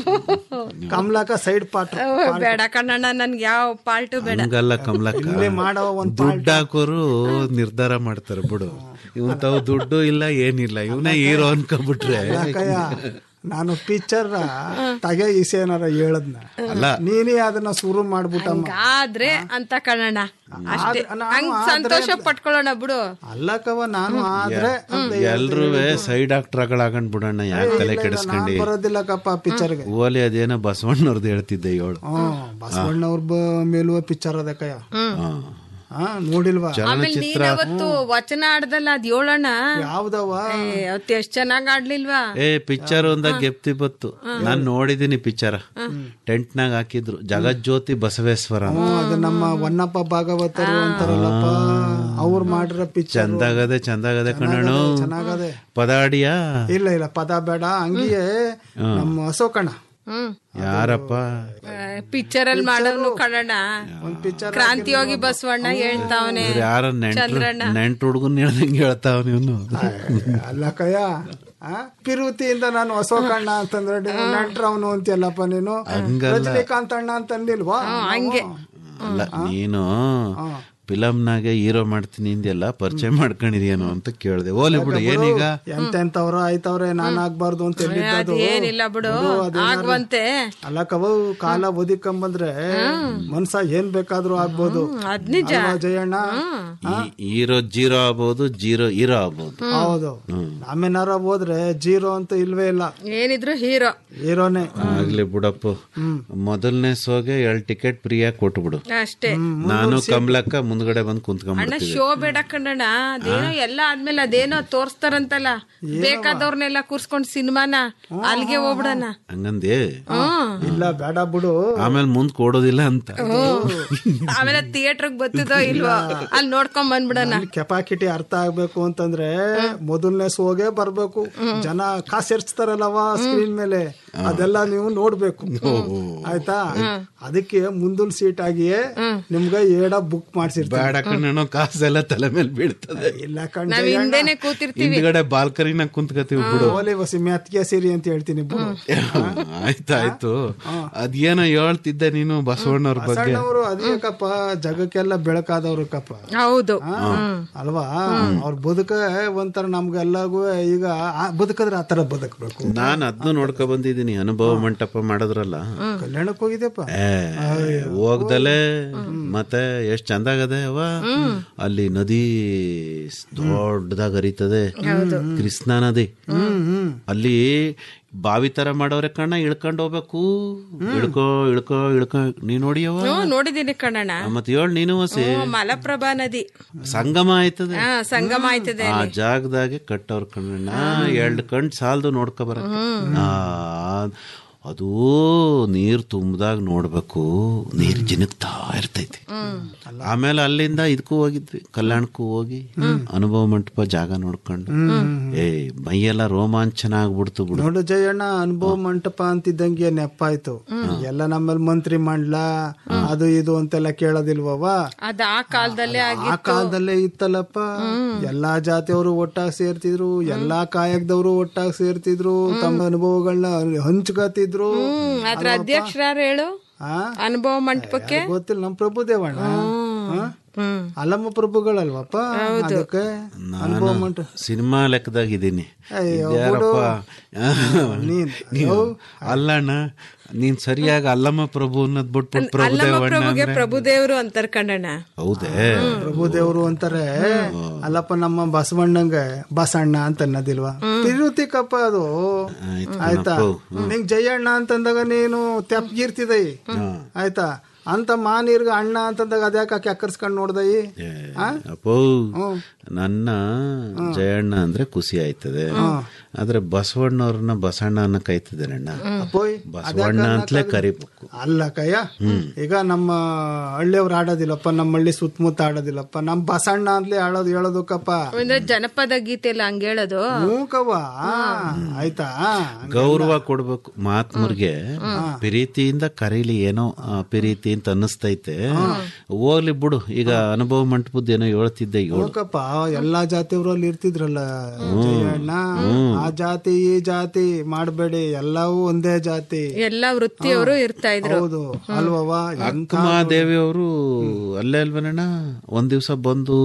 ಕಮಲಾಕ ಸೈಡ್ ಪಾರ್ಟ್ ಓ, ಬೇಡ ಕಣ್ಣಣ್ಣ ನನ್ಗೆ ಯಾವ ಪಾಲ್ಟು ಬೇಡ ಹಂಗಲ್ಲ ಕಮಲಕ್ಕ ಇಲ್ಲೇ ಮಾಡವ ಒಂದ್ ದುಡ್ಡು ಹಾಕೋರು ನಿರ್ಧಾರ ಮಾಡ್ತಾರೆ ಬಿಡು ಇವನ್ ತಾವು ದುಡ್ಡು ಇಲ್ಲ ಏನಿಲ್ಲ ಇವನೇ ಹೀರೋ ಅನ್ಕೊಂಡ್ಬಿಟ್ರೆ ಯಾಕಯ್ಯ ನಾನು ಪಿಕ್ಚರ್ ತಗೆ ಈಸೇನಾರ ಹೇಳದ್ನ ಅಲ್ಲ ನೀನೇ ಅದನ್ನ ಶುರು ಮಾಡ್ಬಿಟ್ಟಮ್ಮ ಆದ್ರೆ ಅಂತ ಕಣ್ಣಣ್ಣ ಅಷ್ಟೇ ಆದ್ರೆ- ನಾನು ಹಂಗ್ ಆದ್ರೆ ಸಂತೋಷ ಪಟ್ಕೊಳ್ಳೋಣ ಬಿಡು ಅಲ್ಲಕವ ನಾನು ಆದ್ರೆ ಅಂತ ಎಲ್ರೂ ಸೈಡ್ ಆಕ್ಟರ್ಗಳಾಗಂಡ್ ಬಿಡೋಣ ಯಾಕೆ ತಲೆ ಕೆಡಿಸ್ಕೊಂಡಿ ನಾನ್ ಬರೋದಿಲ್ಲಕಪ್ಪ ಪಿಕ್ಚರ್ಗೆ ಓಲಿ ಅದೇನೋ ಬಸವಣ್ಣವ್ರದ್ದು ಹೇಳ್ತಿದ್ದೆ ಏಳು ಹ್ಮ್ ಬಸವಣ್ಣವ್ರ ಬ- ಮೇಲುವ ಪಿಕ್ಚರ್ ಅದಕ್ಕಯ್ಯ ಹಾ. ಹಾ ನೋಡಿಲ್ವಾ ಆಮೇಲೆ ನೀನ್ ಅವತ್ತು ವಚನ ಆಡ್ದಲ್ಲ ಅದ್ ಏಳಣ್ಣ ಯಾವ್ದವ ಅವತ್ತು ಎಷ್ಟ್ ಚೆನ್ನಾಗ್ ಆಡ್ಲಿಲ್ವಾ ಏ ಪಿಕ್ಚರ್ ಒಂದಾಗ ಗೆಪ್ತಿ ಬತ್ತು ನಾನ್ ನೋಡಿದೀನಿ ಪಿಕ್ಚರ್ ಟೆಂಟ್ನಾಗ ಹಾಕಿದ್ರು ಜಗಜ್ಯೋತಿ ಬಸವೇಶ್ವರ ಅಂತ. ಹ್ಮ್, ಅದು ನಮ್ಮ ವನ್ನಪ್ಪ ಭಾಗವತರು ಅಂತಾರಲ್ಲಪ್ಪ ಅವ್ರು ಮಾಡಿರೋ ಪಿಕ್ಚರ್ ಚಂದಾಗದೆ ಚಂದಾಗದೆ ಕಣ್ಣು ಚೆನ್ನಾಗದೆ ಪದಾಡಿಯಾ ಇಲ್ಲ ಇಲ್ಲ ಪದ ಬೇಡ ಹಂಗಿಯೇ ನಮ್ಮ ಅಶೋಕಣ್ಣ ಹ್ಮ್ ಯಾರಪ್ಪ ಪಿಕ್ಚರ್ ಅಲ್ಲಿ ಮಾಡೋನು ಕಣ್ಣಣ್ಣ ಒಂದ್ ಪಿಕ್ಚರ್ ಕ್ರಾಂತಿಯೋಗಿ ಬಸವಣ್ಣ ಹೇಳ್ತಾವನೆ ಇವ್ರು ಯಾರ ನೆಂಟ್ರು ಚಂದ್ರಣ್ಣ ನೆಂಟ್ರು ಹುಡುಗನ್ ಹೇಳ್ದಂಗೆ ಹೇಳ್ತಾವ ನೀನು ಅಲ್ಲಕ್ಕಯ್ಯ ಆ? ಪಿರುತಿಯಿಂದ ನಾನು ಅಶೋಕಣ್ಣ ಅಂತಂದ್ರೆ ನೆಂಟ್ರ ಅವನು ಅಂತೀಯಲ್ಲಪ್ಪ ನೀನು ಹಂಗಲ್ಲ. ರಜನಿಕಾಂತ್ ಅಣ್ಣ ಅಂತಂದಿಲ್ವಾ ಹಂಗೆ ಅಲ್ಲ ನೀನು ಫಿಲಮ್ನಾಗೆ ಹೀರೋ ಮಾಡ್ತೀನಿ ಇಂದೆಲ್ಲ ಪರಿಚಯ ಮಾಡ್ಕೊಂಡಿದ್ಯೇನೋ ಅಂತ ಕೇಳ್ದೆ ಓಲಿ ಬಿಡು ಏನೀಗ ಎಂತೆಂತವ್ರ ಆಯ್ತವ್ರೆ ನಾನ್ ಆಗ್ಬಾರ್ದು ಅಂತ ಎಲ್ಲಿದ್ದದು ಏನಿಲ್ಲ ಬಿಡು ಆಗುವಂತೆ ಅಲ್ಲ ಕವ ಕಾಲ ಒದಿಕೊಂಬಂದ್ರೆ ಮನ್ಸ ಏನ್ ಬೇಕಾದ್ರೂ ಆಗ್ಬೋದು ಅದ್ ನಿಜ ಅಲ್ವಾ ಜಯಣ್ಣ ಹೀರೋ ಜೀರೋ ಆಗ್ಬೋದು ಜೀರೋ ಹೀರೋ ಆಗ್ಬೋದು ಹೌದು ನಾವೇನಾರ ಹೋದ್ರೆ ಜೀರೋ ಅಂತ ಇಲ್ವೇ ಇಲ್ಲ ಏನಿದ್ರು ಹೀರೋ ಹೀರೋನೇ ಆಗ್ಲಿ ಬಿಡಪ್ಪ ಮೊದಲನೇ ಸೋಗೆ ಎರಡ್ ಟಿಕೆಟ್ ಫ್ರೀಯಾಗಿ ಕೊಟ್ಬಿಡು ಅಷ್ಟೇ ನಾನು ಕಮಲಕ್ಕ ಮುಂದ್ಗಡೆ ಬಂದು ಅಣ್ಣ ಕುಂತ್ಕೊಂಡ್ಬಿಡ್ತೀವಿ ಶೋ ಬೇಡ ಕಣ್ಣಣ್ಣ ಅದೇನೋ ಎಲ್ಲ ಆದ್ಮೇಲೆ ಅದೇನೋ ತೋರ್ಸ್ತಾರಂತಲ್ಲ ಬೇಕಾದವ್ರನ್ನೆಲ್ಲ ಕೂರ್ಸ್ಕೊಂಡ್ ಸಿನಿಮಾನ ಅಲ್ಲಿಗೆ ಹೋಗ್ಬಿಡಣ ಹಂಗಂದೆ ಹ್ಮ್ ಇಲ್ಲ ಬೇಡ ಬಿಡು ಆಮೇಲೆ ಮುಂದ್ ಕೊಡೋದಿಲ್ಲ ಅಂತ ಆಮೇಲೆ ಥಿಯೇಟರ್ಗ್ ಬತ್ತಿದೋ ಇಲ್ವೋ ಅಲ್ಲಿ ನೋಡ್ಕೊಂಡ್ ಬಂದ್ಬಿಡಣ ಕೆಪಾಸಿಟಿ ಅರ್ಥ ಆಗ್ಬೇಕು ಅಂತಂದ್ರೆ ಮೊದಲನೇ ಶೋಗೆ ಬರ್ಬೇಕು ಜನ ಕಾಸು ಎರ್ಚ್ತಾರಲ್ಲವ ಸ್ಕ್ರೀನ್ ಮೇಲೆ ಅದೆಲ್ಲ ನೀವು ನೋಡ್ಬೇಕು ಆಯ್ತಾ ಅದಕ್ಕೆ ಮುಂದಿನ ಸೀಟ್ ಆಗಿಯೇ ನಿಮ್ಗೆ ಏಡ ಬುಕ್ ಮಾಡ್ಸಿರ್ತಾರೆ ಬೇಡ ಕಣ್ಣೋ ಕಾಸೆಲ್ಲ ತಲೆ ಮೇಲೆ ಬೀಳ್ತದೆ ಇಲ್ಲ ಕಣ್ ನಾವ್ ಹಿಂದೆನೆ ಕೂತಿರ್ತೀವಿ ಹಿಂದ್ಗಡೆ ಬಾಲ್ಕರಿನಾಗ ಕುಂತ್ಕತೀವಿ ಬಿಡು ಓಲೆ ಬಸಿ ಮೆತ್ಗೆ ಸೇರಿ ಅಂತ ಹೇಳ್ತೀನಿ ಬಿಡು ಆಯ್ತಾಯ್ತು ಅದೇನೋ ಹೇಳ್ತಿದ್ದೆ ನೀನು ಬಸವಣ್ಣವ್ರ ಬಗ್ಗೆ ಸಣ್ಣವರು ಅದೇಕಪ್ಪ ಜಗಕ್ಕೆಲ್ಲ ಬೆಳಕಾದವ್ರು ಕಪ್ಪ ಹೌದು ಹಾ, ಅಲ್ವಾ ಅವ್ರ ಬದುಕ ಒಂಥರ ನಮ್ಗೆಲ್ಲಗೂ ಈಗ ಆ- ಬದುಕಿದ್ರೆ ಆತರ ಬದುಕಬೇಕು ನಾನ್ ಅದನ್ನು ನೋಡ್ಕೊ ಬಂದಿದ್ದೀನಿ ಅನುಭವ ಮಂಟಪ ಮಾಡಿದ್ರಲ್ಲ ಕಲ್ಯಾಣಕ್ಕೆ ಹೋಗಿದ್ದೆಪ್ಪ ಏ ಹೋಗ್ದಲೆ ಮತ್ತೆ ಎಷ್ಟ್ ಚಂದಾಗದೆ ಅವ ಅಲ್ಲಿ ನದಿ ದೊಡ್ಡದಾಗ ಹರಿತದೆ ಕೃಷ್ಣಾ ನದಿ ಅಲ್ಲಿ ಬಾವಿ ತರ ಮಾಡೋರೆ ಕಣ್ಣ ಇಳ್ಕೊಂಡ್ ಹೋಗ್ಬೇಕು ಇಳ್ಕೊ ಇಳ್ಕೊ ಇಳ್ಕೊ ನೀ ನೋಡಿಯವ ಹ್ಮ್ ನೋಡಿದೀನಿ ಕಣಣ್ಣ ಮತ್ ಹೇಳ್ ನೀನು ಹಸಿ ಹ್ಮ್, ಮಲಪ್ರಭಾ ನದಿ ಸಂಗಮ ಆಯ್ತದೆ ಹಾ ಸಂಗಮ ಆಯ್ತದೆ ಆ ಜಾಗದಾಗೆ ಕಟ್ಟವ್ರ ಕಣ್ಣಣ್ಣ ಎರಡ್ ಕಣ್ ಸಾಲದು ನೋಡ್ಕೊ ಬರ ಅದು ನೀರ್ ತುಂಬದಾಗ ನೋಡ್ಬೇಕು ನೀರ್ ಜಿನಗ್ತಾ ಇರ್ತೈತಿ ಆಮೇಲೆ ಅಲ್ಲಿಂದ ಇದಕ್ಕೂ ಹೋಗಿದ್ವಿ ಕಲ್ಯಾಣಕ್ಕೂ ಹೋಗಿ ಅನುಭವ ಮಂಟಪ ಜಾಗ ನೋಡ್ಕೊಂಡು ಏ ಮೈಯೆಲ್ಲ ರೋಮಾಂಚನ ಆಗ್ಬಿಡ್ತು ಬಿಡು ನೋಡು ಜಯಣ್ಣ ಅನುಭವ ಮಂಟಪ ಅಂತಿದ್ದಂಗೆ ನೆಪ್ಪಾಯ್ತು ಎಲ್ಲ ನಮ್ಮಲ್ಲಿ ಮಂತ್ರಿ ಮಂಡ್ಲ ಅದು ಇದು ಅಂತೆಲ್ಲ ಕೇಳೋದಿಲ್ವವ ಅದ ಆ ಕಾಲದಲ್ಲೇ ಆಗಿ ಆ ಕಾಲದಲ್ಲೇ ಇತ್ತಲ್ಲಪ್ಪ ಎಲ್ಲಾ ಜಾತಿಯವರು ಒಟ್ಟಾಗಿ ಸೇರ್ತಿದ್ರು ಎಲ್ಲಾ ಕಾಯಕದವರು ಒಟ್ಟಾಗಿ ಸೇರ್ತಿದ್ರು ತಮ್ಮ ಅನುಭವಗಳನ್ನ ಹಂಚ್ಕತಿದ್ರು ಹ್ಮ್ ಅದ್ರ ಅಧ್ಯಕ್ಷರ ಯಾರು ಹೇಳು ಆ? ಅನುಭವ ಮಂಟಪಕ್ಕೆ ಗೊತ್ತಿಲ್ಲ ನಮ್ ಪ್ರಭುದೇವಣ್ಣ ಆ? ಹ್ಮ್ ಅಲ್ಲಮ್ಮ ಪ್ರಭುಗಳಲ್ವಪ್ಪ ಅದಕ್ಕೆ ಅನುಭವ ಮಂಟ ಸಿನಿಮಾ ಲೆಕ್ಕದಾಗ ಇದೀನಿ ಅಯ್ಯೋ, ಯಾರಪ್ಪ ನೀನ್ ನೀವು ಅಲ್ಲಣ್ಣ ನೀನ್ ಸರಿಯಾಗಿ ಅಲ್ಲಮ್ಮ ಪ್ರಭು ಅನ್ನೋದ್ ಬಿಟ್ಬಿಟ್ಟು ಅಲ್ಲಮ್ಮ ಪ್ರಭುದೇವಣ್ಣ ಪ್ರಭುಗೆ ಅಂದ್ರೆ ಪ್ರಭುದೇವರು ಅಂತಾರ ಕಣ್ಣಣ್ಣ ಹೌದೇ ಪ್ರಭುದೇವರು ಅಂತಾರೆ ಅಲ್ಲಪ್ಪ ನಮ್ಮ ಬಸವಣ್ಣಂಗೆ ಬಸಣ್ಣ ಅಂತ ಅನ್ನೋದಿಲ್ವಾ ತಿರುತಿಕಪ್ಪ ಅದು ಆಯ್ತಾ ನಿಂಗ್ ಜಯಣ್ಣ ಅಂತಂದಾಗ ನೀನು ತೆಪ್ಪಗಿರ್ತಿದೈ ಆಯ್ತಾ ಅಂತ ಮಾನೀರ್ಗ ಅಣ್ಣ ಅಂತಂದಾಗ ಅದ್ಯಾಕ ಕೆಕ್ಕರ್ಸ್ಕೊಂಡ್ ನೋಡ್ದೈ ಆ? ಅಪ್ಪೋ ನನ್ನ ಜಯಣ್ಣ ಅಂದ್ರೆ ಖುಷಿ ಆಯ್ತದೆ ಆದ್ರೆ ಬಸವಣ್ಣವ್ರನ್ನ ಬಸಣ್ಣ ಅನ್ನಕ್ ಆಯ್ತದೇನಣ್ಣ ಅಪ್ಪೋಯ್ ಬಸವಣ್ಣ ಅಂತಲೇ ಕರಿಬೇಕು ಅಲ್ಲ ಕಯ್ಯ ಈಗ ನಮ್ಮ ಹಳ್ಳಿಯವ್ರು ಆಡೋದಿಲ್ಲಪ್ಪ ನಮ್ಮ ಹಳ್ಳಿ ಸುತ್ತಮುತ್ತ ಆಡೋದಿಲ್ಲಪ್ಪ ನಮ್ ಬಸಣ್ಣ ಅಂತಲೇ ಆಡೋದು ಹೇಳೋದಕ್ಕಪ್ಪ ಅಂದ್ರೆ ಜನಪದ ಗೀತೆ ಎಲ್ಲ ಹಂಗ ಹೇಳೋದು ಮೂಕವ್ವ ಆಯ್ತಾ ಗೌರವ ಕೊಡ್ಬೇಕು ಮಹಾತ್ಮರಿಗೆ ಪ್ರೀತಿಯಿಂದ ಕರೀಲಿ ಏನೋ ಆ, ಪ್ರೀತಿ ಅಂತ ಅನ್ನಿಸ್ತೈತೆ ಹೋಗ್ಲಿ ಬಿಡು ಈಗ ಅನುಭವ ಮಂಟಪದ ಏನೋ ಹೇಳ್ತಿದ್ದೆ ಈಗ ಹೇಳು. ಮೂಕಪ್ಪ ಎಲ್ಲಾ ಜಾತಿಯವರು ಅಲ್ಲಿ ಇರ್ತಿದ್ರಲ್ಲ ಜಯಣ್ಣ ಆ ಜಾತಿ ಈ ಜಾತಿ ಮಾಡಬೇಡಿ ಎಲ್ಲವೂ ಒಂದೇ ಜಾತಿ ಎಲ್ಲಾ ವೃತ್ತಿಯವರು ಇರ್ತಾ ಇದ್ರು ಹೌದು ಅಲ್ವವ್ವ ಎಂತ ಅಕ್ಕಮಹಾದೇವಿ ಅವರು ಅಲ್ಲೇ ಅಲ್ವೇನಣ್ಣ ಒಂದ್ ದಿವ್ಸ ಬಂದು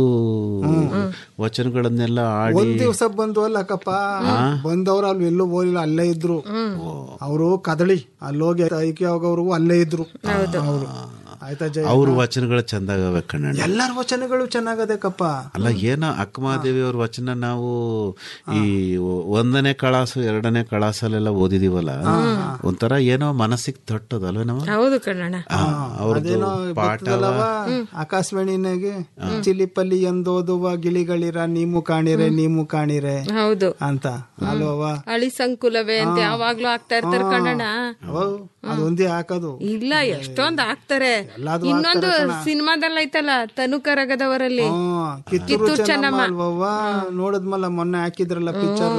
ವಚನಗಳನ್ನೆಲ್ಲ ಆಡಿ ಒಂದ್ ದಿವ್ಸ ಬಂದು ಅಲ್ಲಕ್ಕಪ್ಪ ಬಂದವ್ರು ಅಲ್ಲಿ ಎಲ್ಲೂ ಹೋಗಿಲ್ಲ ಅಲ್ಲೇ ಇದ್ರು ಅವರು ಕದಳಿ ಅಲ್ಲಿ ಹೋಗಿ ಐಕ್ಯ ಹೋಗೋರ್ಗು ಅಲ್ಲೇ ಇದ್ರು ಅವರು ಆಯ್ತಾ ಜಯ ಅವ್ರ ವಚನಗಳು ಚಂದಾಗವೆ ಕಣ್ಣಣ್ಣ ಎಲ್ಲಾರ ವಚನಗಳು ಚೆನ್ನಾಗದಕ್ಕಪ್ಪ ಅಲ್ಲ ಏನೋ ಅಕ್ಕಮಹಾದೇವಿ ಅವ್ರ ವಚನ ನಾವು ಈ ಒಂದನೇ ಕಳಾಸು ಎರಡನೇ ಕಳಾಸಲ್ಲೆಲ್ಲ ಓದಿದೀವಲ್ಲ ಒಂಥರ ಏನೋ ಮನಸ್ಸಿಗೆ ತಟ್ಟದಲ್ವೇ ನಾವು ಹೌದು ಕಣ್ಣಣ್ಣ ಅವ್ರದ್ದು ಪಾಠ ಅಲ್ಲವ ಆಕಾಶವಾಣಿನಾಗೆ ಚಿಲಿಪಲ್ಲಿ ಎಂದೋದುವ ಗಿಳಿಗಳಿರ ನೀವು ಕಾಣಿರೆ ನೀವು ಕಾಣಿರೆ ಹೌದು ಅಂತ ಅಲ್ವವ ಅಳಿ ಸಂಕುಲವೇ ಅಂತ ಯಾವಾಗ್ಲೂ ಆಗ್ತಾ ಇರ್ತಾರೆ ಕಣ್ಣಣ್ಣ ಅದೊಂದೇ ಹಾಕೋದು ಇಲ್ಲ ಎಷ್ಟೊಂದ್ ಹಾಕ್ತಾರೆ ಎಲ್ಲಾದು ಇನ್ನೊಂದು ಸಿನಿಮಾದಲ್ಲಿ ಐತಲ್ಲ ತನು ಕರಗದವರಲ್ಲಿ ಹ್ಮ್, ಕಿತ್ತೂರು ಚೆನ್ನಮ್ಮ ಅಲ್ವವ್ವ ನೋಡಿದ್ಮಲ್ಲ ಮೊನ್ನೆ ಹಾಕಿದ್ರಲ್ಲ ಪಿಕ್ಚರ್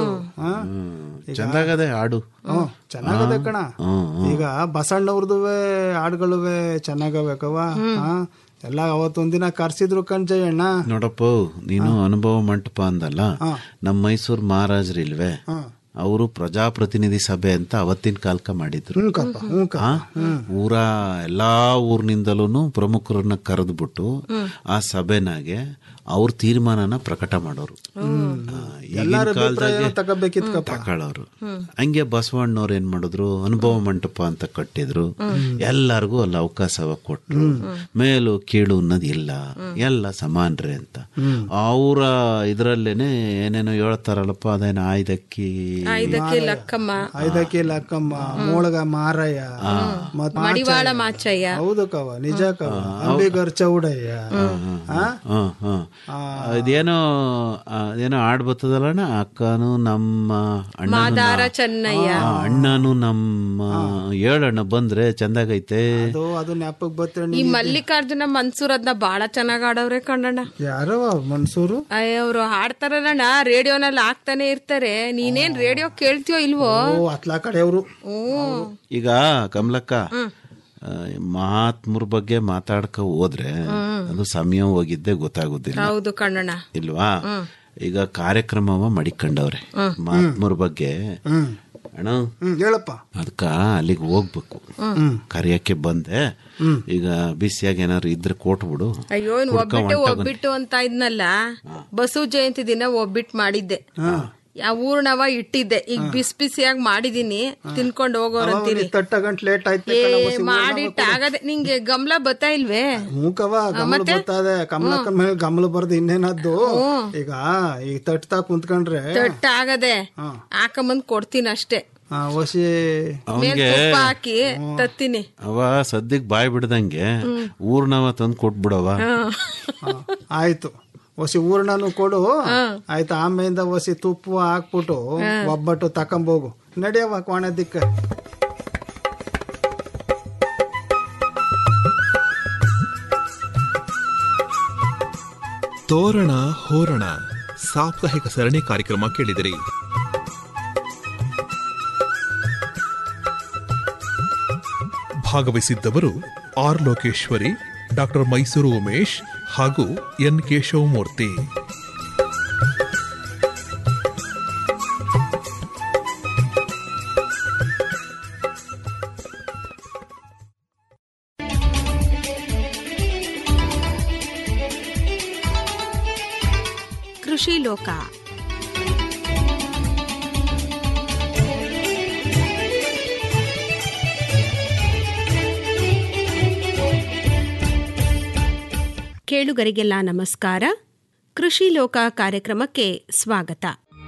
ಚಂದಾಗದೆ ಹಾಡು ಹ್ಮ್ ಚೆನ್ನಾಗದೆ ಕಣ ಹ್ಮ್, ಈಗ ಬಸಣ್ಣವ್ರದುವೆ ಹಾಡುಗಳುವೆ ಚೆನ್ನಾಗಬೇಕವ ಎಲ್ಲ ಅವತ್ತೊಂದಿನ ಕರ್ಸಿದ್ರು ಕಣ್ ಜಯಣ್ಣ ನೋಡಪ್ಪ ನೀನು ಅನುಭವ ಮಂಟಪ ಅಂದಲ್ಲ ನಮ್ಮ ಮೈಸೂರು ಮಹಾರಾಜರಿಲ್ವೇ ಅವರು ಪ್ರಜಾಪ್ರತಿನಿಧಿ ಸಭೆ ಅಂತ ಅವತ್ತಿನ ಕಾಲಕ ಮಾಡಿದ್ರು ಹ್ಞೂ ಕಪ್ಪ ಹ್ಞೂ ಆ, ಊರ ಎಲ್ಲಾ ಊರಿನಿಂದಲೂ ಪ್ರಮುಖರನ್ನ ಕರೆದ್ಬಿಟ್ಟು ಆ ಸಭೆನಾಗೆ ಅವ್ರ ತೀರ್ಮಾನನ ಪ್ರಕಟ ಮಾಡೋರು ಆ, ಈಗಿನ ಎಲ್ಲಾರ ಕಾಲದಾಗೆ ಅಭಿಪ್ರಾಯನೂ ತಗೋಬೇಕಿತ್ತು ಕಪ್ಪ ತಕೊಳ್ಳೋರು ಹಂಗೆ ಬಸವಣ್ಣವ್ರು ಏನ್ ಮಾಡಿದ್ರು ಅನುಭವ ಮಂಟಪ ಅಂತ ಕಟ್ಟಿದ್ರು ಎಲ್ಲಾರ್ಗೂ ಅಲ್ಲಿ ಅವಕಾಶ ಕೊಟ್ರು ಮೇಲು ಕೀಳು ಅನ್ನೋದು ಇಲ್ಲ ಎಲ್ಲ ಸಮಾನ್ರೆ ಅಂತ ಅವರ ಇದ್ರಲ್ಲೇನೆ ಏನೇನೋ ಹೇಳ್ತಾರಲ್ಲಪ್ಪ ಅದೇನ ಆಯ್ದಕ್ಕಿ ಇದಕ್ಕೆ ಲಕ್ಕಮ್ಮ ಐದಕ್ಕೆ ಲಕ್ಕಮ್ಮ ಮೋಳಗ ಮಾರಯ್ಯ ಮತ್ ಮಡಿವಾಳ ಮಾಚಯ್ಯ ಹೌದು ಕವ ನಿಜ ಕವ ಅಂಬಿಗರ್ ಚೌಡಯ್ಯ ಆ? ಹ್ಮ್ ಹ್ಮ್ ಇದೇನೋ ಆ, ಏನೋ ಹಾಡ್ ಬರ್ತದಲ್ಲಣ್ಣ ಅಕ್ಕನು ನಮ್ಮ ಅಣ್ಣನು ಮಾದಾರ ನಾ- ಚೆನ್ನಯ್ಯ ಆ, ಅಣ್ಣನು ನಮ್ಮ ಹೇಳಣ್ಣ ಬಂದ್ರೆ ಚಂದಾಗೈತೆ ಅದು ಅದು ಜ್ಞಾಪಕ್ ಬರ್ತೇನೆ ಈ ಮಲ್ಲಿಕಾರ್ಜುನ ಮನ್ಸೂರ್ ಅದನ್ನ ಬಾಳ ಚೆನ್ನಾಗ್ ಆಡವ್ರೆ ಕಣ್ಣಣ್ಣ ಯಾರೋ ಮನ್ಸೂರು ಅಯ್ಯ ಅವ್ರು ಹಾಡ್ತಾರಲ್ಲಣ್ಣ ರೇಡಿಯೋನಲ್ಲಿ ಹಾಕ್ತಾನೆ ಇರ್ತಾರೆ ನೀನೇನ್ ರೇಡಿಯೋ ಕೇಳ್ತೀಯೋ ಇಲ್ವೋ ಓ ಅತ್ಲಾ ಕಡೆಯವರು ಹ್ಮ್ ಈಗ ಕಮಲಕ್ಕ ಆ, ಮಹಾತ್ಮರ ಬಗ್ಗೆ ಮಾತಾಡ್ಕ ಹೋದ್ರೆ ಅದು ಸಮಯ ಹೋಗಿದ್ದೆ ಗೊತ್ತಾಗುದಿಲ್ಲ ಹೌದು ಕಣ್ಣಣ್ಣ ಇಲ್ವಾ ಈಗ ಕಾರ್ಯಕ್ರಮವ ಮಡಿಕೊಂಡವ್ರೆ ಮಹಾತ್ಮರ ಬಗ್ಗೆ ಅಣ್ಣ ಹ್ಮ್ ಹೇಳಪ್ಪ ಅದಕ್ಕ ಅಲ್ಲಿಗೆ ಹೋಗ್ಬೇಕು ಕರಿಯಕ್ಕೆ ಬಂದೆ ಈಗ ಬಿಸಿಯಾಗಿ ಏನಾದ್ರು ಇದ್ರೆ ಕೊಟ್ಬಿಡು ಅಯ್ಯೋ ಇನ್ ಹುಡ್ಕ ಒಬ್ಬಿಟ್ಟು ಹೊಂಟ ಒಬ್ಬಿಟ್ಟು ಅಂತ ಇದ್ನಲ್ಲ ಬಸವ ಜಯಂತಿ ದಿನ ಒಬ್ಬಿಟ್ಟು ಮಾಡಿದ್ದೆ ಯಾವ ಊರ್ನವ ಇಟ್ಟಿದ್ದೆ ಈಗ ಬಿಸಿ ಬಿಸಿಯಾಗಿ ಮಾಡಿದೀನಿ ತಿನ್ಕೊಂಡು ಹೋಗೋರಂತೀರಿ ತಟ್ಟ ಗಂಟೆ ಲೇಟ್ ಆಯ್ತು ಏ ಮಾಡಿಟ್ಟ ಆಗದೆ ನಿಂಗೆ ಗಮ್ಲ ಬತ್ತಾ ಇಲ್ವೇ ಮೂಕವ ಗಮಲ ಬರ್ತದೆ ಕಮಲಕ್ಕ ಮೇಲೆ ಗಮಲ ಬರ್ದು ಇನ್ನೇನದ್ದು ಈಗ ಈಗ ತಟ್ತಾ ಕುಂತ್ಕೊಂಡ್ರೆ ತಟ್ಟ ಆಗದೆ ಹಾಕೊಂಬಂದ್ ಕೊಡ್ತೀನಿ ಅಷ್ಟೇ ಆ, ಒಸಿ ಮೇಲ್ ಅವನ್ಗೆ ತುಪ್ಪ ಹಾಕಿ ತತ್ತೀನಿ ಅವ ಸದ್ಯಕ್ ಬಾಯ್ ಬಿಡ್ದಂಗೆ ಊರ್ನವ ತಂದು ಕೊಟ್ಬಿಡವ ಆ, ಆಯ್ತು ಒಸಿ ಊರ್ಣನು ಕೊಡು ಆಯ್ತು ಆಮೇಲಿಂದ ಒಸಿ ತುಪ್ಪ ಹಾಕ್ಬಿಟ್ಟು ಒಬ್ಬಟ್ಟು ತಕೊಂಬೋಗು ನಡಿಯವ ಕೋಣೆ ದಿಕ್ಕ ತೋರಣ ಹೋರಣ ಸಾಪ್ತಾಹಿಕ ಸರಣಿ ಕಾರ್ಯಕ್ರಮ ಕೇಳಿದಿರಿ ಭಾಗವಹಿಸಿದ್ದವರು ಆರ್ ಲೋಕೇಶ್ವರಿ ಡಾಕ್ಟರ್ ಮೈಸೂರು ಉಮೇಶ್ ಹಾಗೂ ಎನ್ ಕೇಶವಮೂರ್ತಿ ಕೃಷಿ ಲೋಕ ಕೇಳುಗರಿಗೆಲ್ಲ ನಮಸ್ಕಾರ ಕೃಷಿ ಲೋಕ ಕಾರ್ಯಕ್ರಮಕ್ಕೆ ಸ್ವಾಗತ